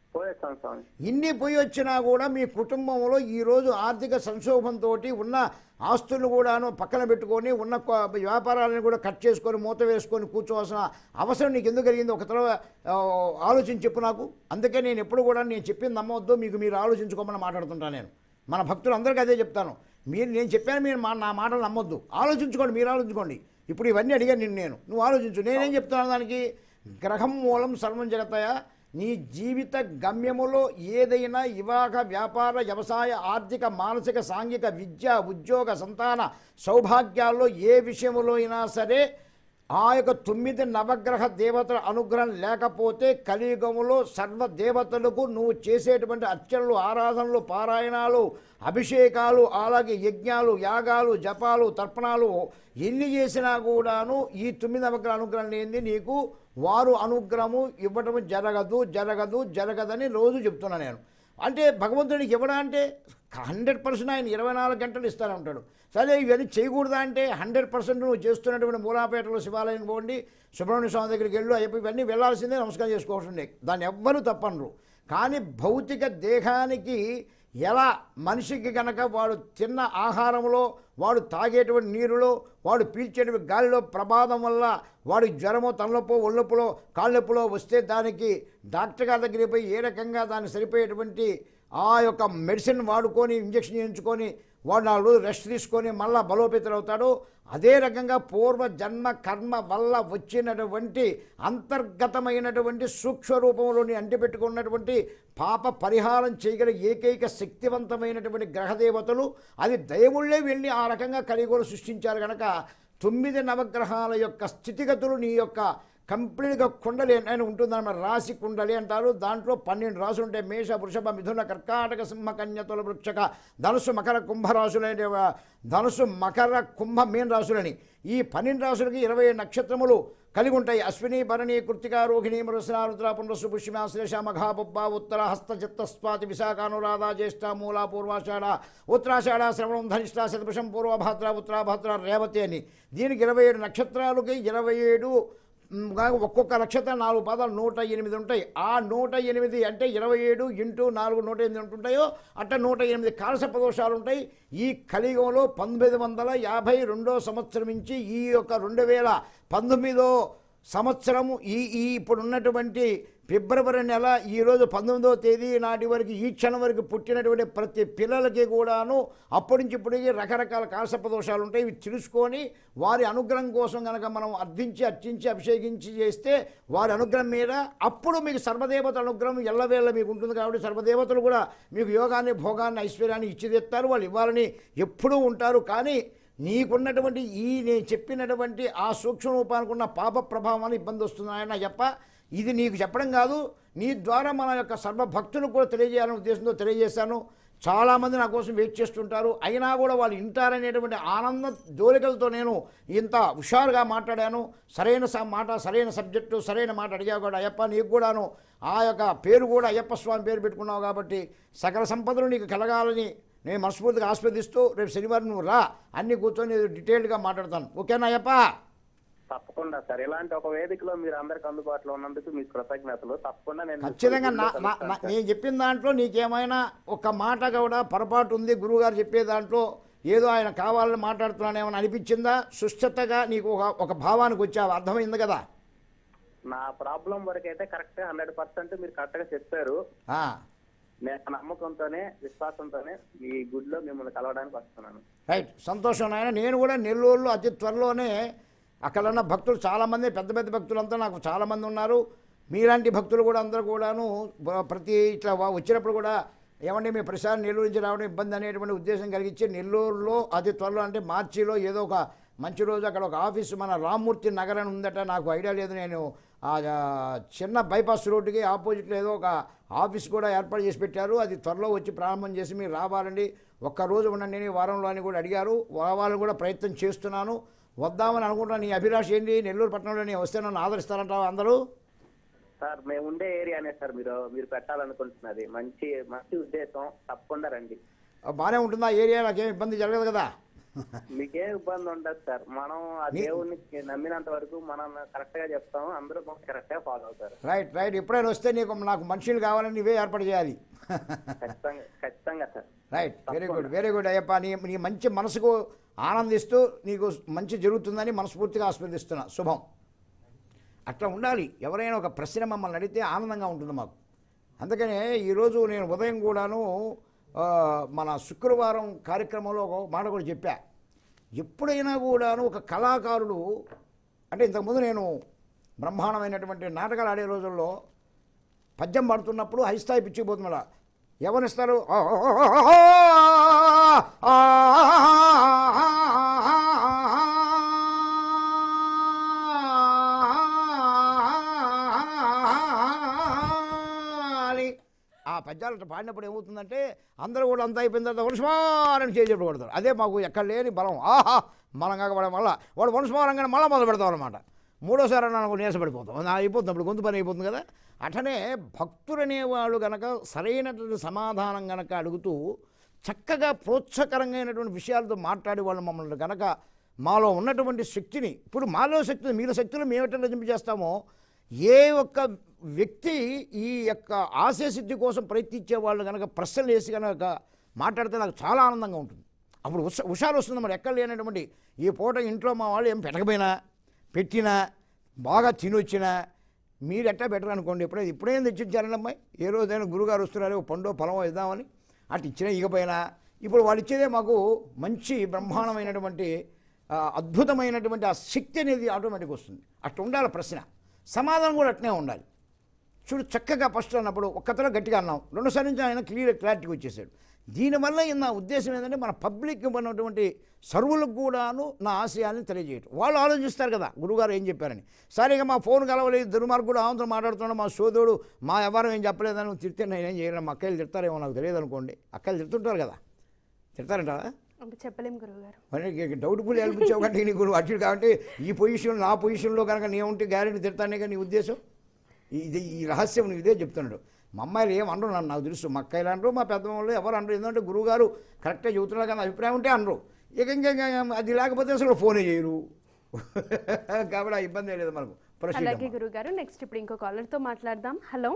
పోయేస్తాం స్వామి
ఇన్ని పోయి వచ్చినా కూడా మీ కుటుంబంలో ఈరోజు ఆర్థిక సంక్షోభంతో ఉన్న ఆస్తులు కూడాను పక్కన పెట్టుకొని ఉన్న కొ- వ్యాపారాలను కూడా కట్ చేసుకొని మూత వేసుకొని కూర్చోవాల్సిన అవసరం నీకు ఎందుకు కలిగింది ఒక తర్వాత ఆ, ఆలోచించి చెప్పు నాకు అందుకే నేను ఎప్పుడు కూడా నేను చెప్పింది నమ్మవద్దు మీకు మీరు ఆలోచించుకోమని మాట్లాడుతుంటాను నేను మన భక్తులు అందరికీ అదే చెప్తాను మీరు నేను చెప్పాను మీరు మా నా మాటలు నమ్మొద్దు ఆలోచించుకోండి మీరు ఆలోచించుకోండి ఇప్పుడు ఇవన్నీ అడిగాను నిన్ను నేను నువ్వు ఆలోచించు నేనేం చెప్తున్నాను దానికి గ్రహం మూలం సర్వం జగతయ నీ జీవిత గమ్యములో ఏదైనా ఇవాక వ్యాపార వ్యవసాయ ఆర్థిక మానసిక సాంఘిక విద్య ఉద్యోగ సంతాన సౌభాగ్యాల్లో ఏ విషయంలో అయినా సరే ఆ యొక్క తొమ్మిది నవగ్రహ దేవతల అనుగ్రహం లేకపోతే కలియుగములో సర్వ దేవతలకు నువ్వు చేసేటువంటి అర్చనలు ఆరాధనలు పారాయణాలు అభిషేకాలు అలాగే యజ్ఞాలు యాగాలు జపాలు తర్పణాలు ఎన్ని చేసినా కూడాను ఈ తొమ్మిది నవగ్రహ అనుగ్రహం లేనిది నీకు వారు అనుగ్రహము ఇవ్వటం జరగదు జరగదు జరగదని రోజు చెప్తున్నా నేను అంటే భగవంతుడికి ఇవ్వడా అంటే హండ్రెడ్ పర్సెంట్ ఆయన ఇరవై నాలుగు గంటలు ఇస్తానంటాడు సరే ఇవన్నీ చేయకూడదా అంటే హండ్రెడ్ పర్సెంట్ నువ్వు చేస్తున్నటువంటి మూలాపేటలో శివాలయం పోండి సుబ్రహ్మణ్య స్వామి దగ్గరికి వెళ్ళు అయ్యప్ప ఇవన్నీ వెళ్ళాల్సిందే నమస్కారం చేసుకోవాల్సిందే దాన్ని ఎవ్వరూ తప్పనరు కానీ భౌతిక దేహానికి ఎలా మనిషికి కనుక వాడు తిన్న ఆహారంలో వాడు తాగేటువంటి నీరులో వాడు పీల్చేటువంటి గాలిలో ప్రమాదం వల్ల వాడి జ్వరమో తలనొప్పో ఒళ్ళొప్పులో కాళ్ళొప్పులో వస్తే దానికి డాక్టర్ గారి దగ్గరికి పోయి ఏ రకంగా దానికి సరిపోయేటువంటి ఆ యొక్క మెడిసిన్ వాడుకొని ఇంజక్షన్ చేయించుకొని వాడు నాలుగు రోజులు రెస్ట్ తీసుకొని మళ్ళా బలోపేతులవుతాడు అదే రకంగా పూర్వ జన్మ కర్మ వల్ల వచ్చినటువంటి అంతర్గతమైనటువంటి సూక్ష్మ రూపంలోని అంటిపెట్టుకున్నటువంటి పాప పరిహారం చేయగల ఏకైక శక్తివంతమైనటువంటి గ్రహదేవతలు అది దేవుళ్ళే వెళ్ళి ఆ రకంగా కలిగోలు సృష్టించారు కనుక తొమ్మిది నవగ్రహాల యొక్క స్థితిగతులు నీ యొక్క కంప్లీట్గా కుండలి అని ఉంటుందన్నమాట రాశి కుండలి అంటారు దాంట్లో పన్నెండు రాసులు ఉంటాయి మేష వృషభ మిథున కర్కాటక సింహ కన్య తుల వృక్షక ధనుసు మకర కుంభ రాశులైన ధనుసు మకర కుంభ మీన రాశులని ఈ పన్నెండు రాశులకి ఇరవై ఏడు నక్షత్రములు కలిగి ఉంటాయి అశ్విని భరణి కృతిక రోహిణి మృగశిర రుద్ర పునరస్సు పుష్యమ శ్లేష మఘాపుబ్బ ఉత్తర హస్త చిత్త స్వాతి విశాఖానురాధ జ్యేష్ఠ మూల పూర్వాషాఢ ఉత్తరాషాఢ శ్రవణం ధనిష్ట శతపుషం పూర్వభాద్ర ఉత్తరాభాద్ర రేవతి అని దీనికి ఇరవై ఏడు నక్షత్రాలకి ఇరవై ఏడు మ్, గా ఒక్కొక్క నక్షత్రం నాలుగు పదాలు నూట ఎనిమిది ఉంటాయి ఆ నూట ఎనిమిది అంటే ఇరవై ఏడు ఇంటూ నాలుగు నూట ఎనిమిది ఉంటుంటాయో అట్ట నూట ఎనిమిది కాలసర్ప దోషాలు ఉంటాయి ఈ కలియుగంలో పంతొమ్మిది వందల యాభై రెండో సంవత్సరం నుంచి ఈ యొక్క రెండు వేల పంతొమ్మిదో సంవత్సరము ఈ ఈ ఇప్పుడు ఉన్నటువంటి ఫిబ్రవరి నెల ఈరోజు పంతొమ్మిదవ తేదీ నాటి వరకు ఈ క్షణం వరకు పుట్టినటువంటి ప్రతి పిల్లలకి కూడాను అప్పటి నుంచి ఇప్పటికి రకరకాల కాలసర్ప దోషాలు ఉంటాయి ఇవి తెలుసుకొని వారి అనుగ్రహం కోసం కనుక మనం అర్థించి అర్చించి అభిషేకించి చేస్తే వారి అనుగ్రహం మీద అప్పుడు మీకు సర్వదేవతల అనుగ్రహం ఎల్లవేళ మీకు ఉంటుంది కాబట్టి సర్వదేవతలు కూడా మీకు యోగాన్ని భోగాన్ని ఐశ్వర్యాన్ని ఇచ్చి తెస్తారు వాళ్ళు ఇవ్వాలని ఎప్పుడూ ఉంటారు కానీ నీకున్నటువంటి ఈ నేను చెప్పినటువంటి ఆ సూక్ష్మ రూపానికి ఉన్న పాప ప్రభావం వల్ల ఇబ్బంది వస్తున్నాయని చెప్ప ఇది నీకు చెప్పడం కాదు నీ ద్వారా మన యొక్క సర్వ భక్తులకు కూడా తెలియజేయాలనే ఉద్దేశంతో తెలియజేశాను చాలామంది నా కోసం వెయిట్ చేస్తుంటారు అయినా కూడా వాళ్ళు వింటారనేటువంటి ఆనంద జోలికలతో నేను ఇంత హుషారుగా మాట్లాడాను సరైన స- మాట సరైన సబ్జెక్టు సరైన మాట అడిగావు కూడా అయ్యప్ప నీకు కూడాను ఆ యొక్క పేరు కూడా అయ్యప్ప స్వామి పేరు పెట్టుకున్నావు కాబట్టి సకల సంపదలు నీకు కలగాలని నేను మనస్ఫూర్తిగా ఆస్వాదిస్తూ రేపు శనివారం నువ్వు రా అన్ని కూర్చొని డీటెయిల్డ్గా మాట్లాడతాను ఓకేనా అయ్యప్ప
తప్పకుండా సార్ ఇలాంటి ఒక వేదికలో మీరు అందరికి అందుబాటులో ఉన్నందుకు మీకు కృతజ్ఞతలు తప్పకుండా నేను
ఖచ్చితంగా నా
మీకు
నా- నా- నేను చెప్పిన దాంట్లో నీకేమైనా ఒక మాట కూడా పొరపాటు ఉంది గురువుగారు చెప్పే దాంట్లో ఏదో ఆయన కావాలని మాట్లాడుతున్నాను ఏమైనా అనిపించిందా సుస్థతగా నీకు ఒక ఒక భావానికి వచ్చావు అర్థమైంది కదా
నా ప్రాబ్లం వరకు అయితే కరెక్ట్ హండ్రెడ్ పర్సెంట్ మీరు కరెక్ట్ గా చెప్పారు
ఆ,
నేను నమ్మకంతోనే విశ్వాసంతోనే ఈ గుడిలో మిమ్మల్ని కలవడానికి వస్తున్నాను
రైట్ సంతోషం నాయన నేను కూడా నెల్లూరులో అతి త్వరలోనే అక్కడ ఉన్న భక్తులు చాలామంది పెద్ద పెద్ద భక్తులంతా నాకు చాలామంది ఉన్నారు మీలాంటి భక్తులు కూడా అందరూ కూడాను బ- ప్రతి ఇట్లా వా- వచ్చినప్పుడు కూడా ఏమండి మీ ప్రసాద్ నెల్లూరు నుంచి రావడం ఇబ్బంది అనేటువంటి ఉద్దేశం కలిగించి నెల్లూరులో అతి త్వరలో అంటే మార్చిలో ఏదో ఒక మంచి రోజు అక్కడ ఒక ఆఫీసు మన రామ్మూర్తి నగర్ అని ఉందట నాకు ఐడియా లేదు నేను ఆ ఆ, చిన్న బైపాస్ రోడ్డుకి ఆపోజిట్లో ఏదో ఒక ఆఫీస్ కూడా ఏర్పాటు చేసి పెట్టారు అది త్వరలో వచ్చి ప్రారంభం చేసి మీరు రావాలండి ఒక్క రోజు ఉండండి నేను ఈ వారంలో అని కూడా అడిగారు రావాలని కూడా ప్రయత్నం చేస్తున్నాను వద్దామని అనుకుంటున్నాను నీ అభిలాష ఏంటి నెల్లూరు పట్టణంలో నేను వస్తే నన్ను ఆదరిస్తారంటావా అందరూ
సార్ మేము ఉండే ఏరియానే సార్ మీరు మీరు పెట్టాలనుకుంటున్నది మంచి మంచి ఉద్దేశం తప్పకుండా రండి
బాగానే ఉంటుందా ఏరియా నాకేం ఇబ్బంది జరగదు కదా
మీకే ఇబ్బంది ఉండదు సార్ మనం ఆ
నీ-
దేవుడిని నమ్మినంత వరకు మనం కరెక్ట్ గా చెప్తాము అందరూ కరెక్ట్ గా ఫాలో అవుతారు
రైట్ రైట్ ఎప్పుడైనా వస్తే నీకు నాకు మనుషులు కావాలని నువ్వే ఏర్పాటు చేయాలి
ఖచ్చితంగా ఖచ్చితంగా sir
right very good very good Ayyappa నీ నీ మంచి మనసుకు ఆనందిస్తూ నీకు మంచి జరుగుతుందని మనస్ఫూర్తిగా ఆస్వాదిస్తున్నా శుభం అట్లా ఉండాలి ఎవరైనా ఒక ప్రశ్న మమ్మల్ని అడిగితే ఆనందంగా ఉంటుంది మాకు అందుకనే ఈరోజు నేను ఉదయం కూడాను ఆ, మన శుక్రవారం కార్యక్రమంలో ఒక మాట కూడా చెప్పా ఎప్పుడైనా కూడాను ఒక కళాకారుడు అంటే ఇంతకుముందు నేను బ్రహ్మాండమైనటువంటి నాటకాలు ఆడే రోజుల్లో పద్యం పడుతున్నప్పుడు హైస్థాయి పిచ్చిపోతున్నాడు ఎవరిస్తారు అని ఆ పద్యాలు అట్లా పాడినప్పుడు ఏమవుతుందంటే అందరూ కూడా అంతా అయిపోయిన తర్వాత వంశమారని చేసేప్పుడు కొడతారు అదే మాకు ఎక్కడ లేని బలం ఆహా బలం కాకపోవడం వల్ల వాడు వంశమారంగానే మళ్ళీ మొదలు పెడతాం అనమాట మూడోసారి నాకు నీరసపడిపోతాం నా అయిపోతుంది అప్పుడు గొంతు పని అయిపోతుంది కదా అట్లనే భక్తులు అనేవాళ్ళు గనక సరైనటువంటి సమాధానం గనక అడుగుతూ చక్కగా ప్రోత్సాహకరంగానటువంటి విషయాలతో మాట్లాడి వాళ్ళు మమ్మల్ని గనక మాలో ఉన్నటువంటి శక్తిని ఇప్పుడు మాలో శక్తిని మీలో శక్తులు మేము ఎట్లా చేస్తామో ఏ ఒక్క వ్యక్తి ఈ యొక్క ఆశయసిద్ధి కోసం ప్రయత్నించే వాళ్ళు కనుక ప్రశ్నలు వేసి కనుక మాట్లాడితే నాకు చాలా ఆనందంగా ఉంటుంది అప్పుడు ఉష హుషారు వస్తుంది మరి ఎక్కడ లేనటువంటి ఈ పూట ఇంట్లో మా వాళ్ళు ఏం పెట్టకపోయినా పెట్టినా బాగా తినొచ్చినా మీరు ఎట్టా బెటర్ అనుకోండి ఎప్పుడైనా ఇప్పుడేం తెచ్చిచ్చారండి అమ్మాయి ఏ రోజైనా గురుగారు వస్తున్నారు ఓ పండో పొలమో ఇద్దామని అటు ఇచ్చినా ఇకపోయినా ఇప్పుడు వాళ్ళు ఇచ్చేదే మాకు మంచి బ్రహ్మాండమైనటువంటి ఆ, అద్భుతమైనటువంటి ఆ శక్తి అనేది ఆటోమేటిక్ వస్తుంది అట్లా ఉండాలి ప్రశ్న సమాధానం కూడా అట్నే ఉండాలి చూడు చక్కగా ఫస్ట్ అన్నప్పుడు ఒక్కతలో గట్టిగా అన్నాం రెండోసారి నుంచి ఆయన క్లియర్ క్లారిటీకి వచ్చేసాడు దీనివల్ల ఈ నా ఉద్దేశం ఏంటంటే మన పబ్లిక్ ఉన్నటువంటి సర్వులకు కూడాను నా ఆశయాన్ని తెలియజేయటం వాళ్ళు ఆలోచిస్తారు కదా గురుగారు ఏం చెప్పారని సరిగా మా ఫోన్ కలవలేదు దుర్మార్గుడు ఆవంతో మాట్లాడుతున్నాడు మా సోదరుడు మా ఎవరు ఏం చెప్పలేదని నువ్వు తిడితే నేనేం చేయలేను మా అక్కలు తిడతారేమో నాకు తెలియదు అనుకోండి అక్కలు తిడుతుంటారు కదా తిడతారంటారా
అంటే చెప్పలేం గురువుగారు
మరి డౌట్ ఫుల్ అనిపించావు కంటే నీకు నువ్వు అటు కాబట్టి ఈ పొజిషన్ నా పొజిషన్లో కనుక నీ ఉంటే గ్యారెంటీ తిడతానే కానీ నీ ఉద్దేశం ఇది ఈ రహస్యం నువ్వు ఇదే చెప్తున్నాడు మా అమ్మాయిలు ఏం అనరు నన్ను నాకు తెలుసు మా అక్కలు అనరు మా పెద్ద వాళ్ళు ఎవరు అనరు ఎందుకంటే గురువుగారు కరెక్ట్గా చెబుతున్నారు కానీ అభిప్రాయం ఉంటే అనరు ఇక ఇంకా ఇంకా అది లేకపోతే అసలు ఫోనే చేయరు కాబట్టి ఆ ఇబ్బంది లేదు మనకు
అలాగే
ప్రశ్న
గురువుగారు నెక్స్ట్ ఇప్పుడు ఇంకో కాలర్ తో మాట్లాడదాం హలో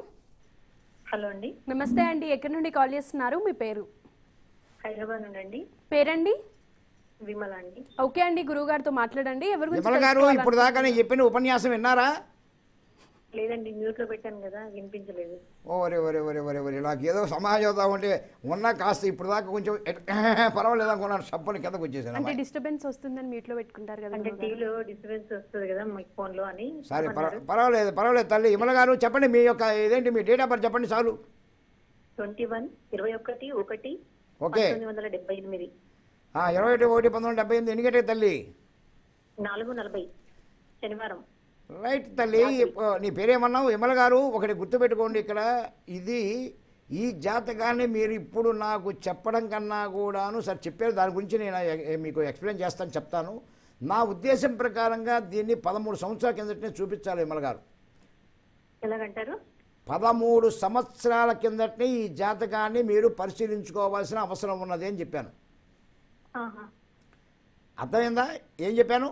హలో అండి
నమస్తే అండి ఎక్కడి నుండి కాల్ చేస్తున్నారు మీ పేరు
హైదరాబాద్ నుండి అండి
పేరండి
విమల అండి
ఓకే అండి గురువుగారితో మాట్లాడండి ఎవరి గురించి
విమల గారు
తెలుసుకోవాలని-
ఇప్పుడు దాకా నేను చెప్పిన ఉపన్యాసం విన్నారా
లేదండి మ్యూట్ లో పెట్టాను కదా వినిపించలేదు
ఓరే ఒరే ఒరే ఒరే ఒరే నాకు ఏదో సమాజం అవుతామంటే ఉన్నా కాస్త ఇప్పుడు దాకా కొంచెం ఎట్- పర్వాలేదు అనుకున్నాను సప్పని కిందకు వచ్చేసాను
అంటే
అమ్మాయి.
డిస్టర్బెన్స్ వస్తుందని మ్యూట్ లో పెట్టుకుంటారు కదా
అంటే
గురువుగారు.
టీవీలో డిస్టర్బెన్స్ వస్తుంది కదా మీ ఫోన్ లో అని
సరే పర్వ- పర్వాలేదు పర్వాలేదు తల్లి విమల గారు చెప్పండి మీ యొక్క ఇదేంటి మీ డేట్ ఆఫ్ బర్త్ చెప్పండి చాలు
ట్వంటీ వన్ ఇరవై ఒకటి ఒకటి
ఓకే
పంతొమ్మిది వందల డెబ్బై ఎనిమిది
ఆ, ఇరవై ఒకటి ఒకటి పంతొమ్మిది డెబ్బై ఎనిమిది ఎన్నికటే తల్లి
నాలుగు నలభై శనివారం
రైట్ తల్లి ఇప్పుడు నీ పేరేమన్నావు విమల గారు ఒకటి గుర్తుపెట్టుకోండి ఇక్కడ ఇది ఈ జాతకాన్ని మీరు ఇప్పుడు నాకు చెప్పడం కన్నా కూడాను సార్ చెప్పారు దాని గురించి నేను ఎ- మీకు ఎక్స్ప్లెయిన్ చేస్తాను చెప్తాను నా ఉద్దేశం ప్రకారంగా దీన్ని పదమూడు సంవత్సరాల కిందటనే చూపించాలి విమల గారు
ఎలాగంటారు
పదమూడు సంవత్సరాల కిందటనే ఈ జాతకాన్ని మీరు పరిశీలించుకోవాల్సిన అవసరం ఉన్నది అని చెప్పాను
ఆహా.
అర్థమైందా ఏం చెప్పాను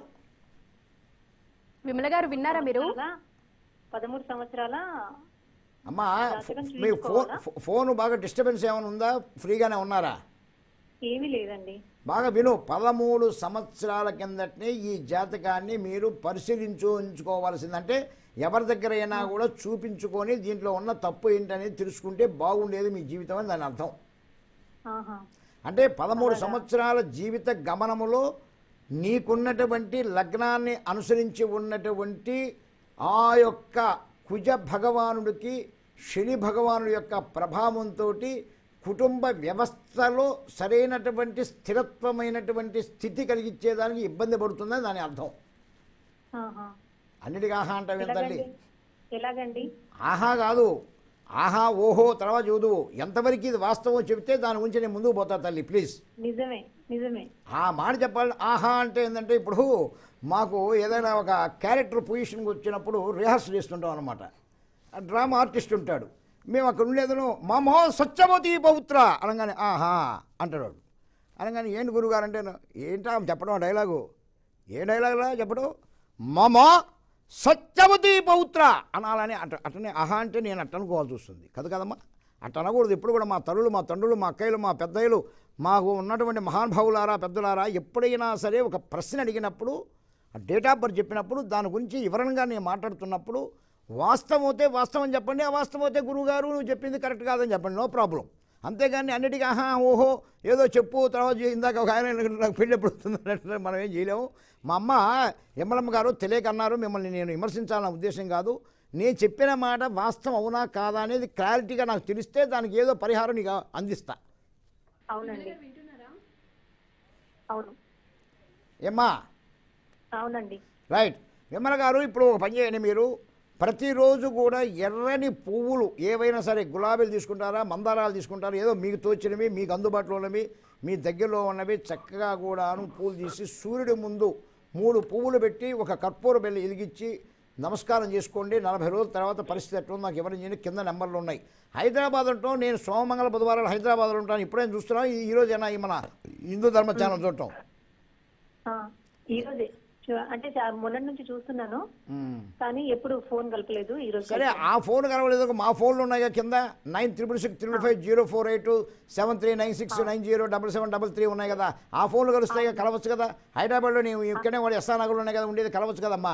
విమల గారు విన్నారా మీరు
అలా పదమూడు సంవత్సరాల
అమ్మా
జాతకం
మీ ఫోన్
చూపించుకోవాలా?
ఫోన్ బాగా డిస్టర్బెన్స్ ఏమైనా ఉందా ఫ్రీగానే ఉన్నారా
ఏమీ లేదండి
బాగా విను పదమూడు సంవత్సరాల కిందటనే ఈ జాతకాన్ని మీరు పరిశీలించుకోవాల్సిందంటే ఎవరి దగ్గర అయినా కూడా చూపించుకొని దీంట్లో ఉన్న తప్పు ఏంటనేది తెలుసుకుంటే బాగుండేది మీ జీవితం అని దాని అర్థం
ఆహా
అంటే పదమూడు సంవత్సరాల జీవిత గమనములో నీకున్నటువంటి లగ్నాన్ని అనుసరించి ఉన్నటువంటి ఆ యొక్క కుజ భగవానుడికి శని భగవానుడి యొక్క ప్రభావంతో కుటుంబ వ్యవస్థలో సరైనటువంటి స్థిరత్వమైనటువంటి స్థితి కలిగించేదానికి ఇబ్బంది పడుతుందని దాని అర్థం
ఆహా.
అన్నిటికీ ఆహా అంటే తల్లి
ఎలాగండి ఎలాగండి
ఆహా కాదు ఆహా ఓహో తర్వాత చదువు ఎంతవరకు ఇది వాస్తవం చెబితే దాని గురించి నేను ముందుకు పోతా తల్లి ప్లీజ్
నిజమే నిజమే
ఆ మాట చెప్పాలి ఆహా అంటే ఏంటంటే ఇప్పుడు మాకు ఏదైనా ఒక క్యారెక్టర్ పొజిషన్కి వచ్చినప్పుడు రిహార్సల్ చేస్తుంటాం అనమాట డ్రామా ఆర్టిస్ట్ ఉంటాడు మేము అక్కడ ఉండేదను మామో సత్యవతి పౌత్ర అనగానే ఆహా అంటాడు వాడు. అనగానే ఏంటి గురుగారు అంటే ఏంటా చెప్పడం ఆ డైలాగు ఏ డైలాగులా చెప్పడం మమ సత్యవతి పౌత్ర అనాలని అట అటనే అహా అంటే నేను అట్ట అనుకోవాల్సి వస్తుంది కదా కదమ్మా అట్ట అనకూడదు ఎప్పుడు కూడా మా తల్లులు మా తండ్రులు మా అక్కయ్యలు మా పెద్దయ్యలు మాకు ఉన్నటువంటి మహానుభావులారా పెద్దలారా ఎప్పుడైనా సరే ఒక ప్రశ్న అడిగినప్పుడు డేట్ ఆఫ్ బర్త్ చెప్పినప్పుడు దాని గురించి వివరణగా నేను మాట్లాడుతున్నప్పుడు వాస్తవం అయితే వాస్తవం చెప్పండి అవాస్తవం అయితే గురువుగారు నువ్వు చెప్పింది కరెక్ట్ కాదని చెప్పండి నో ప్రాబ్లం అంతేగాని అన్నిటికీ ఆహా ఓహో ఏదో చెప్పు తర్వాత చే- ఇందాక ఒక ఆయన నాకు పెళ్ళి ఎప్పుడు వస్తుంది అన్నట్లు మనం ఏం చేయలేము మా అమ్మ ఎమ్మలమ్మ గారు తెలియక అన్నారు మిమ్మల్ని నేను విమర్శించాలన్న ఉద్దేశం కాదు నేను చెప్పిన మాట వాస్తవం అవునా కాదా అనేది క్లారిటీగా నాకు తెలిస్తే దానికి ఏదో పరిహారం నీకు అందిస్తా
అవునండి అవును
ఏమ్మా
అవునండి
రైట్ విమల గారు ఇప్పుడు ఒక పని చేయండి మీరు ప్రతిరోజు కూడా ఎర్రని పువ్వులు ఏవైనా సరే గులాబీలు తీసుకుంటారా మందారాలు తీసుకుంటారా ఏదో మీకు తోచినవి మీకు అందుబాటులో ఉన్నవి మీ దగ్గరలో ఉన్నవి చక్కగా కూడాను పూలు తీసి సూర్యుడి ముందు మూడు పువ్వులు పెట్టి ఒక కర్పూర బెల్ల ఎలిగించి నమస్కారం చేసుకోండి నలభై రోజుల తర్వాత పరిస్థితి ఎట్లుందో నాకు ఎవరైనా చేయని కింద నెంబర్లు ఉన్నాయి హైదరాబాద్ ఉంటాం నేను సోమమంగళ బుధవారాలు హైదరాబాద్లో ఉంటాను ఇప్పుడేం చూస్తున్నాం ఈ- ఈ రోజైనా ఈ మన హిందూ ధర్మ ఛానల్ చూడటం
ఆ, ఈ రోజే చూ- అంటే చా- మొన్నటి నుంచి చూస్తున్నాను
మ్మ్.
కానీ ఎప్పుడు ఫోన్ కలపలేదు ఈ రోజు
సరే ఆ ఫోన్ కలవలేదు మా ఫోన్లు ఉన్నాయి కదా కింద nine triple six triple five zero four eight seven three nine six nine zero double seven double three ఉన్నాయి కదా ఆ ఫోన్లు కలుస్తాయి కదా, కలవచ్చు కదా హైదరాబాద్లో నేను ఇక్కడే వాడు ఎస్ఆర్ నగర్లో ఉన్నాయి కదా ఉండేది కలవచ్చు కదమ్మా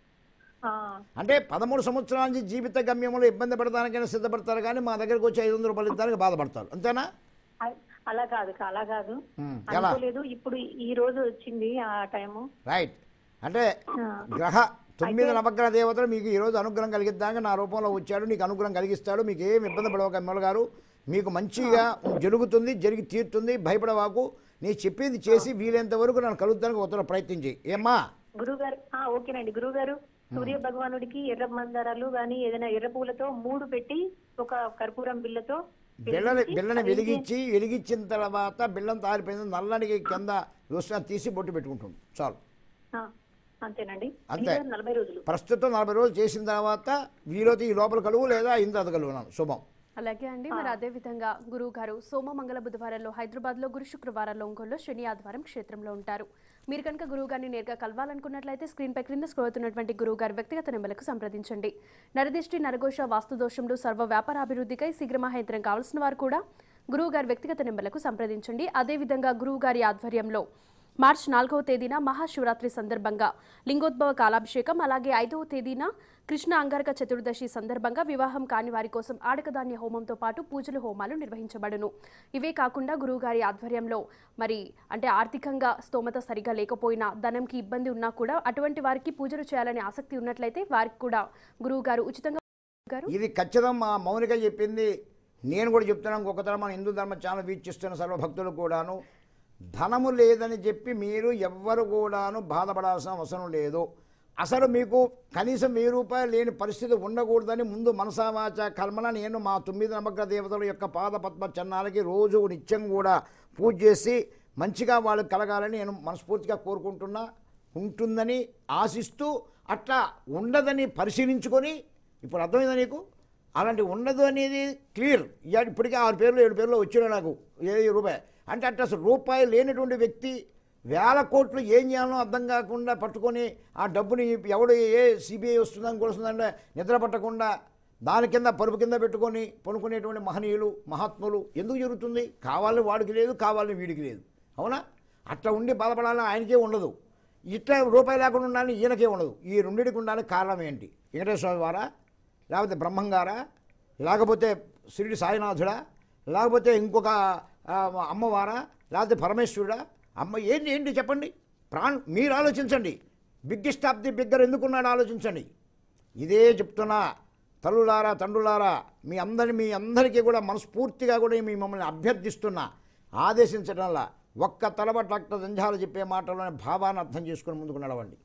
ఆ,
అంటే పదమూడు సంవత్సరాల నుంచి జీవిత గమ్యంలో ఇబ్బంది పడడానికైనా సిద్ధపడతారు కానీ మా దగ్గరకు వచ్చి ఐదు వందల రూపాయలు ఇద్దానికి బాధపడతారు అంతేనా
అ- అలా కాదు అలా కాదు
ఉమ్, ఎలా
అనుకోలేదు ఇప్పుడు ఈ రోజు వచ్చింది ఆ టైము
రైట్ అంటే
ఆ.
గ్రహ తొమ్మిది నవగ్రహ దేవతలు మీకు ఈరోజు అనుగ్రహం కలిగిద్దాక నా రూపంలో వచ్చాడు నీకు అనుగ్రహం కలిగిస్తాడు మీకు ఏం ఇబ్బంది పడవక ఎమ్మెల్యే గారు మీకు మంచిగా జరుగుతుంది జరిగి తీరుతుంది భయపడవాకు నీ చెప్పింది చేసి వీలైనంత వరకు నన్ను కలుగుతానికి ఉత్తర ప్రయత్నం చేయి ఏమ్మా
గురుగారు ఆ, ఓకేనండి గురుగారు సూర్య భగవానుడికి ఎర్ర మందారాలు గాని ఏదైనా ఎర్ర పూలతో మూడు పెట్టి ఒక కర్పూరం బిల్లతో
బిళ్ళని
వెలిగించి,
బిళ్ళని
అది
వెలిగించి వెలిగించిన తర్వాత బిళ్ళం తారిపోయింది నల్లనికి కింద రుసిన తీసి బొట్టు పెట్టుకుంటుంది చాలు
ఆ, అంతేనండి
అంతే.
ఇంకా నలభై రోజులు
ప్రస్తుతం నలభై రోజులు చేసిన తర్వాత వీలైతే ఈ లోపల కలువు లేదా ఇంత అది కలుగున్నాను శుభం
అలాగే అండి మరి అదే విధంగా గురువు గారు సోమ మంగళ బుధవారాల్లో హైదరాబాద్లో గురు శుక్రవారాల్లో ఒంగోలులో శని ఆదివారం క్షేత్రంలో ఉంటారు మీరు కనుక గురువు గారిని నేరుగా కలవాలనుకున్నట్లయితే స్క్రీన్ పై క్రింద స్క్రోల్ అవుతున్నటువంటి గురువు గారి వ్యక్తిగత నెంబర్లకు సంప్రదించండి నరదిష్టి నరఘోష వాస్తు దోషంలో సర్వ వ్యాపార అభివృద్ధికై శీఘ్ర మహేంద్రం కావాల్సిన వారు కూడా గురువు గారి వ్యక్తిగత నెంబర్లకు సంప్రదించండి అదేవిధంగా గురువు గారి ఆధ్వర్యంలో మార్చ్ నాలుగవ తేదీన మహాశివరాత్రి సందర్భంగా లింగోద్భవ కాలాభిషేకం అలాగే ఐదవ తేదీన కృష్ణ అంగారక చతుర్దశి సందర్భంగా వివాహం కాని వారి కోసం ఆడకధాన్య హోమంతో పాటు పూజలు హోమాలు నిర్వహించబడును ఇవే కాకుండా గురువుగారి ఆధ్వర్యంలో మరి అంటే ఆర్థికంగా స్తోమత సరిగా లేకపోయినా ధనంకి ఇబ్బంది ఉన్నా కూడా అటువంటి వారికి పూజలు చేయాలనే ఆసక్తి ఉన్నట్లయితే వారికి కూడా గురువుగారు ఉచితంగా గారు
ఇది ఖచ్చితం మా మౌనిక చెప్పింది నేను కూడా చెప్తున్నాను ఇంకొకతరం మన హిందూ ధర్మ ఛానల్ వీక్షిస్తున్న సర్వ భక్తులు కూడాను ధనము లేదని చెప్పి మీరు ఎవ్వరు కూడాను బాధపడాల్సిన అవసరం లేదు అసలు మీకు కనీసం వెయ్యి రూపాయలు లేని పరిస్థితి ఉండకూడదని ముందు మనసావాచ కర్మన నేను మా తొమ్మిది నమ్మక దేవతల యొక్క పాద పద్మ చన్నాలకి రోజు నిత్యం కూడా పూజ చేసి మంచిగా వాళ్ళకి కలగాలని నేను మనస్ఫూర్తిగా కోరుకుంటున్నా ఉంటుందని ఆశిస్తూ అట్లా ఉండదని పరిశీలించుకొని ఇప్పుడు అర్థమైందా నీకు అలాంటి ఉండదు అనేది క్లియర్ ఇవాళ ఇప్పటికే ఆరు పేర్లు ఏడు పేర్లు వచ్చినా నాకు ఏ రూపాయి అంటే అట్లా అసలు రూపాయి లేనటువంటి వ్యక్తి వేల కోట్లు ఏం చేయాలో అర్థం కాకుండా పట్టుకొని ఆ డబ్బుని ఎవడు ఏ సిబిఐ వస్తుందని కూడా వస్తుందంటే నిద్ర పట్టకుండా దాని కింద పరుపు కింద పెట్టుకొని పనుకునేటువంటి మహనీయులు మహాత్ములు ఎందుకు జరుగుతుంది కావాలని వాడికి లేదు కావాలని వీడికి లేదు అవునా అట్లా ఉండి బాధపడాలని ఆయనకే ఉండదు ఇట్లా రూపాయి లేకుండా ఉండాలని ఈయనకే ఉండదు ఈ రెండింటికి ఉండాలని కారణం ఏంటి వెంకటేశ్వర స్వామి వారా లేకపోతే బ్రహ్మంగారా లేకపోతే శిరుడి సాయినాథుడా లేకపోతే ఇంకొక ఆ, అమ్మవారా లేకపోతే పరమేశ్వరుడా అమ్మ ఏంటి ఏంటి చెప్పండి ప్రాణ్ మీరు ఆలోచించండి బిగ్గెస్ట్ ఆఫ్ ది బిగ్గర్ ఎందుకున్నాడు ఆలోచించండి ఇదే చెప్తున్నా తల్లులారా తండ్రులారా మీ అందరి మీ అందరికీ కూడా మనస్ఫూర్తిగా కూడా మీ మమ్మల్ని అభ్యర్థిస్తున్నా ఆదేశించడంలా ఒక్క తలబ డాక్టర్ జంజాలు చెప్పే మాటలోనే భావాన్ని అర్థం చేసుకుని ముందుకు నడవండి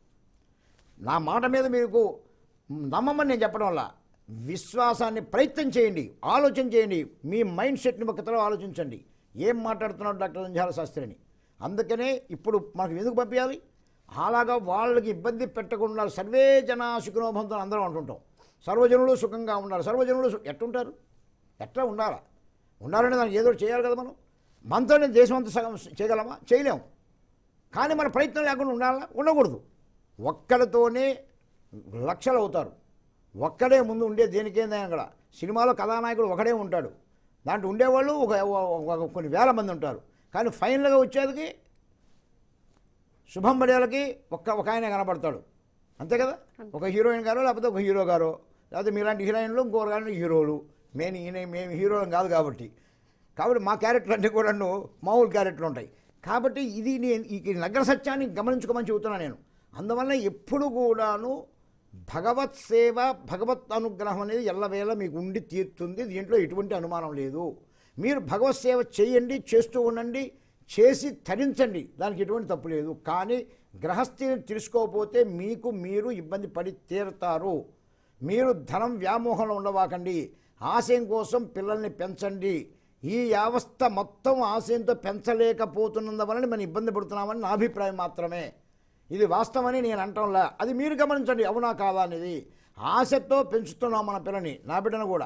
నా మాట మీద మీకు నమ్మమని నేను చెప్పడం వల్ల విశ్వాసాన్ని ప్రయత్నం చేయండి ఆలోచన చేయండి మీ మైండ్ సెట్ని ఒక తల ఆలోచించండి ఏం మాట్లాడుతున్నాడు డాక్టర్ సంజాల శాస్త్రిని అందుకనే ఇప్పుడు మనకు ఎందుకు పంపించాలి అలాగా వాళ్ళకి ఇబ్బంది పెట్టకుండా సర్వే జన సుఖనోభంతో అందరం అంటుంటాం సర్వజనులు సుఖంగా ఉండాలి సర్వజనులు సు- ఎట్టుంటారు ఎట్లా ఉండాలా ఉండాలంటే దానికి ఏదో ఒకటి చేయాలి కదా మనం మనతో దేశం అంతా సగం చేయగలమా చేయలేము కానీ మన ప్రయత్నం లేకుండా ఉండాలా ఉండకూడదు ఒక్కడితోనే లక్షలు అవుతారు ఒక్కడే ముందు ఉండే దేనికేందైనా కూడా సినిమాలో కథానాయకుడు ఒకడే ఉంటాడు దాంట్లో ఉండేవాళ్ళు ఒక ఒక- కొన్ని వేల మంది ఉంటారు కానీ ఫైనల్గా వచ్చేదికి శుభం పడేలకి ఒక్క ఒక ఆయన కనబడతాడు అంతే కదా ఒక హీరోయిన్ గారో లేకపోతే ఒక హీరో గారో లేకపోతే మీలాంటి హీరోయిన్లు ఇంకొక కానీ హీరోలు మేము ఈయన మేము హీరోలం కాదు కాబట్టి కాబట్టి మా క్యారెక్టర్ అంటే కూడా మామూలు క్యారెక్టర్లు ఉంటాయి కాబట్టి ఇది నేను ఈ నగర సత్యాన్ని గమనించుకోమని చెబుతున్నాను నేను అందువల్ల ఎప్పుడు కూడాను భగవత్ సేవ భగవత్ అనుగ్రహం అనేది ఎల్లవేళ మీకు ఉండి తీరుతుంది దీంట్లో ఎటువంటి అనుమానం లేదు మీరు భగవత్ సేవ చేయండి చేస్తూ ఉండండి చేసి తరించండి దానికి ఎటువంటి తప్పు లేదు కానీ గ్రహస్థిని తెలుసుకోకపోతే మీకు మీరు ఇబ్బంది పడి తీరుతారు మీరు ధనం వ్యామోహంలో ఉండవాకండి ఆశయం కోసం పిల్లల్ని పెంచండి ఈ వ్యవస్థ మొత్తం ఆశయంతో పెంచలేకపోతున్నందు వలన మనం ఇబ్బంది పడుతున్నామని నా అభిప్రాయం మాత్రమే ఇది వాస్తవని నేను అంటంలా అది మీరు గమనించండి అవునా కాదా అనేది ఆశతో పెంచుతున్నాం మన పిల్లని నా బిడ్డను కూడా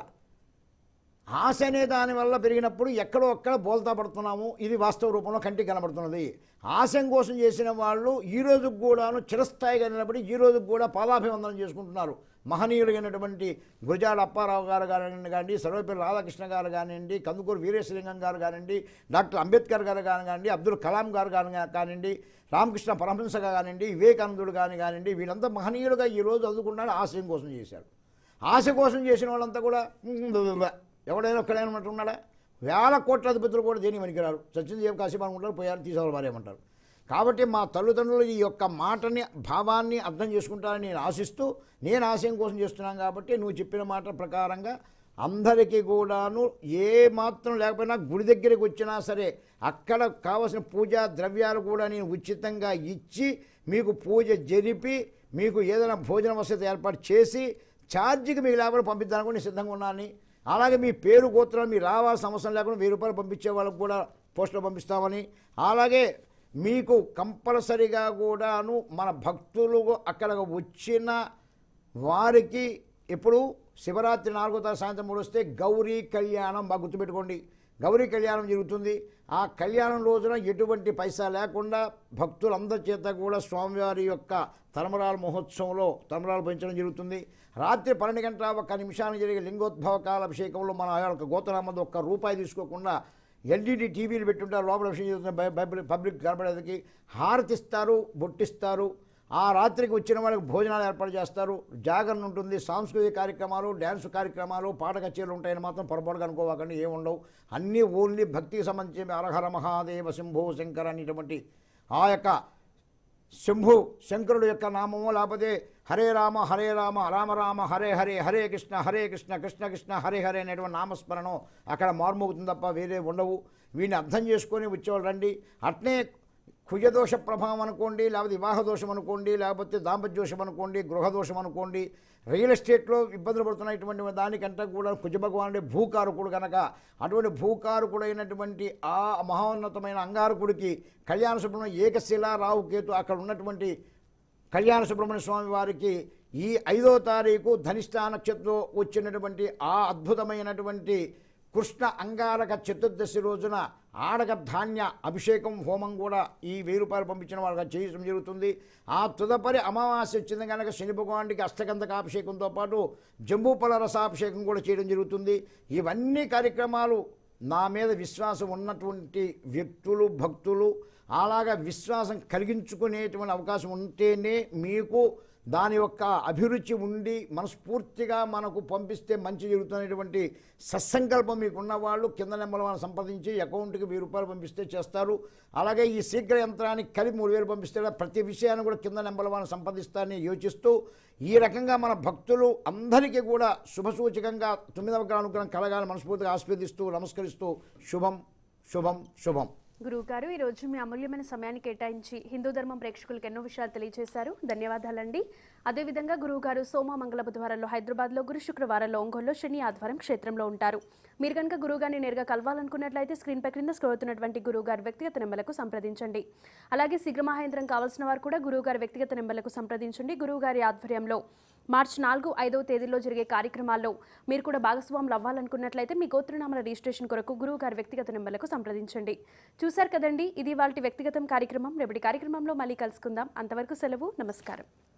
ఆశ అనే దాని వల్ల పెరిగినప్పుడు ఎక్కడో ఒక్కడ బోల్తా పడుతున్నాము ఇది వాస్తవ రూపంలో కంటికి కనబడుతున్నది ఆశయం కోసం చేసిన వాళ్ళు ఈ రోజుకు కూడాను చిరస్థాయిగా నిలబడి ఈ రోజుకు కూడా పాదాభివందనం చేసుకుంటున్నారు మహనీయులైనటువంటి గురజాడ అప్పారావు గారు కానివ్వండి కానీ సర్వపల్లి రాధాకృష్ణ గారు కానివ్వండి కందుకూరు వీరేశలింగం గారు కానివ్వండి డాక్టర్ అంబేద్కర్ గారు కానివ్వండి అబ్దుల్ కలాం గారు కాని కానివ్వండి రామకృష్ణ పరమహంస కానివ్వండి వివేకానందుడు కానీ కానివ్వండి వీళ్ళంతా మహనీయులుగా ఈ రోజు అందుకున్నాడు ఆశయం కోసం చేశారు ఆశ కోసం చేసిన వాళ్ళంతా కూడా "ఉమ్, ఎవడైనా ఒక్కడైనా ఉన్నట్టు ఉన్నాడా వేల కోట్ల అధిపతులు కూడా దేని పనికిరారు సత్యదేవ్ కాశీపాన్ ఉంటారు పోయారు తీసేవాళ్ళు భార్యమంటారు కాబట్టి మా తల్లిదండ్రులు ఈ యొక్క మాటని భావాన్ని అర్థం చేసుకుంటారని నేను ఆశిస్తూ నేను ఆశయం కోసం చేస్తున్నాను కాబట్టి నువ్వు చెప్పిన మాట ప్రకారంగా అందరికీ కూడాను ఏ మాత్రం లేకపోయినా గుడి దగ్గరికి వచ్చినా సరే అక్కడ కావలసిన పూజా ద్రవ్యాలు కూడా నేను ఉచితంగా ఇచ్చి మీకు పూజ జరిపి మీకు ఏదైనా భోజన వసతి ఏర్పాటు చేసి ఛార్జీకి మీకు లేకుండా పంపిద్దానికి కూడా నేను సిద్ధంగా ఉన్నాను అలాగే మీ పేరు గోత్రం మీరు రావాల్సిన అవసరం లేకుండా వెయ్యి రూపాయలు పంపించే వాళ్ళకు కూడా పోస్టులో పంపిస్తామని అలాగే మీకు కంపల్సరిగా కూడాను మన భక్తులు అక్కడ వచ్చిన వారికి ఇప్పుడు శివరాత్రి నాలుగో తారీఖు సాయంత్రం మూడు వస్తే గౌరీ కళ్యాణం బాగా గుర్తుపెట్టుకోండి గౌరీ కళ్యాణం జరుగుతుంది ఆ కళ్యాణం రోజున ఎటువంటి పైసా లేకుండా భక్తులందరి చేత కూడా స్వామివారి యొక్క తలమరాల మహోత్సవంలో తలమరాలు పెంచడం జరుగుతుంది రాత్రి పన్నెండు గంటల ఒక్క నిమిషానికి జరిగే లింగోద్భవ కాల అభిషేకంలో మన ఆ యొక్క గోతనామంది ఒక్క రూపాయి తీసుకోకుండా ఎల్ఈడి టీవీలు పెట్టుంటారు లోపల విషయం జరుగుతుంది బై- బైబిల్ పబ్లిక్ కనబడేందుకు హారతిస్తారు బొట్టిస్తారు ఆ రాత్రికి వచ్చిన వాళ్ళకి భోజనాలు ఏర్పాటు చేస్తారు జాగరణ ఉంటుంది సాంస్కృతిక కార్యక్రమాలు డ్యాన్స్ కార్యక్రమాలు పాట కచేరీలు ఉంటాయని మాత్రం పొరపాటుగా అనుకోవాకండి ఏముండవు అన్నీ ఓన్లీ భక్తికి సంబంధించి అరహర మహాదేవ శంభో శంకర అనేటువంటి ఆ యొక్క శంభు శంకరుడు యొక్క నామము లేకపోతే హరే రామ హరే రామ రామ రామ హరే హరే హరే కృష్ణ హరే కృష్ణ కృష్ణ కృష్ణ హరే హరే అనేటువంటి నామస్మరణం అక్కడ మార్మోగుతుంది తప్ప వేరే ఉండవు వీడిని అర్థం చేసుకొని వచ్చేవాళ్ళు రండి అట్నే కుజదోష ప్రభావం అనుకోండి లేకపోతే వివాహ దోషం అనుకోండి లేకపోతే దాంపత్య దోషం అనుకోండి గృహదోషం అనుకోండి రియల్ ఎస్టేట్లో ఇబ్బందులు పడుతున్నటువంటి దానికంటే కూడా కుజ భగవానుడే భూకారకుడు కనుక అటువంటి భూకారకుడైనటువంటి ఆ మహోన్నతమైన అంగారకుడికి కళ్యాణ సుబ్రహ్మణ్యం ఏకశిల రావుకేతు అక్కడ ఉన్నటువంటి కళ్యాణ సుబ్రహ్మణ్య స్వామి వారికి ఈ ఐదో తారీఖు ధనిష్ట నక్షత్రం వచ్చినటువంటి ఆ అద్భుతమైనటువంటి కృష్ణ అంగారక చతుర్దశి రోజున ఆడక ధాన్య అభిషేకం హోమం కూడా ఈ వెయ్యి రూపాయలు పంపించిన వాళ్ళకి చేయడం జరుగుతుంది ఆ తుదపరి అమావాస్య వచ్చింది కనుక శని భగవానుడికి అష్టగంధక అభిషేకంతో పాటు జంబూపల రసాభిషేకం కూడా చేయడం జరుగుతుంది ఇవన్నీ కార్యక్రమాలు నా మీద విశ్వాసం ఉన్నటువంటి వ్యక్తులు భక్తులు అలాగా విశ్వాసం కలిగించుకునేటువంటి అవకాశం ఉంటేనే మీకు దాని యొక్క అభిరుచి ఉండి మనస్ఫూర్తిగా మనకు పంపిస్తే మంచి జరుగుతున్నటువంటి సత్సంకల్పం మీకు ఉన్నవాళ్ళు కింద నెంబర్ వాళ్ళని సంప్రదించి అకౌంట్కి వెయ్యి రూపాయలు పంపిస్తే చేస్తారు అలాగే ఈ శీఘ్ర యంత్రానికి కలిపి మూడు వేలు పంపిస్తే ప్రతి విషయాన్ని కూడా కింద నెంబర్ వాళ్ళని సంపాదిస్తారని యోచిస్తూ ఈ రకంగా మన భక్తులు అందరికీ కూడా శుభసూచకంగా తొమ్మిదవ గ్రహ అనుగ్రహం కలగాలని మనస్ఫూర్తిగా ఆస్వాదిస్తూ నమస్కరిస్తూ శుభం శుభం శుభం
గురువు గారు ఈరోజు మీ అమూల్యమైన సమయాన్ని కేటాయించి హిందూ ధర్మం ప్రేక్షకులకు ఎన్నో విషయాలు తెలియజేశారు ధన్యవాదాలండి అదేవిధంగా గురువు గారు సోమ మంగళ బుధవారంలో హైదరాబాద్లో గురు శుక్రవారంలో ఒంగోలులో శని ఆదివారం క్షేత్రంలో ఉంటారు మీరు కనుక గురువు గారిని నేరుగా కలవాలనుకున్నట్లయితే స్క్రీన్పై క్రింద స్క్రోల్ అవుతున్నటువంటి గురువు గారి వ్యక్తిగత నెంబర్లకు సంప్రదించండి అలాగే శీఘ్రమహేంద్రం కావాల్సిన వారు కూడా గురువు గారి వ్యక్తిగత నెంబర్లకు సంప్రదించండి గురువు గారి ఆధ్వర్యంలో మార్చి నాలుగు ఐదవ తేదీలో జరిగే కార్యక్రమాల్లో మీరు కూడా భాగస్వాములు అవ్వాలనుకున్నట్లయితే మీ గోత్రనామాల రిజిస్ట్రేషన్ కొరకు గురువు గారి వ్యక్తిగత నెంబర్లకు సంప్రదించండి చూశారు కదండి ఇది వాళ్ళ వ్యక్తిగతం కార్యక్రమం రేపటి కార్యక్రమంలో మళ్ళీ కలుసుకుందాం అంతవరకు సెలవు నమస్కారం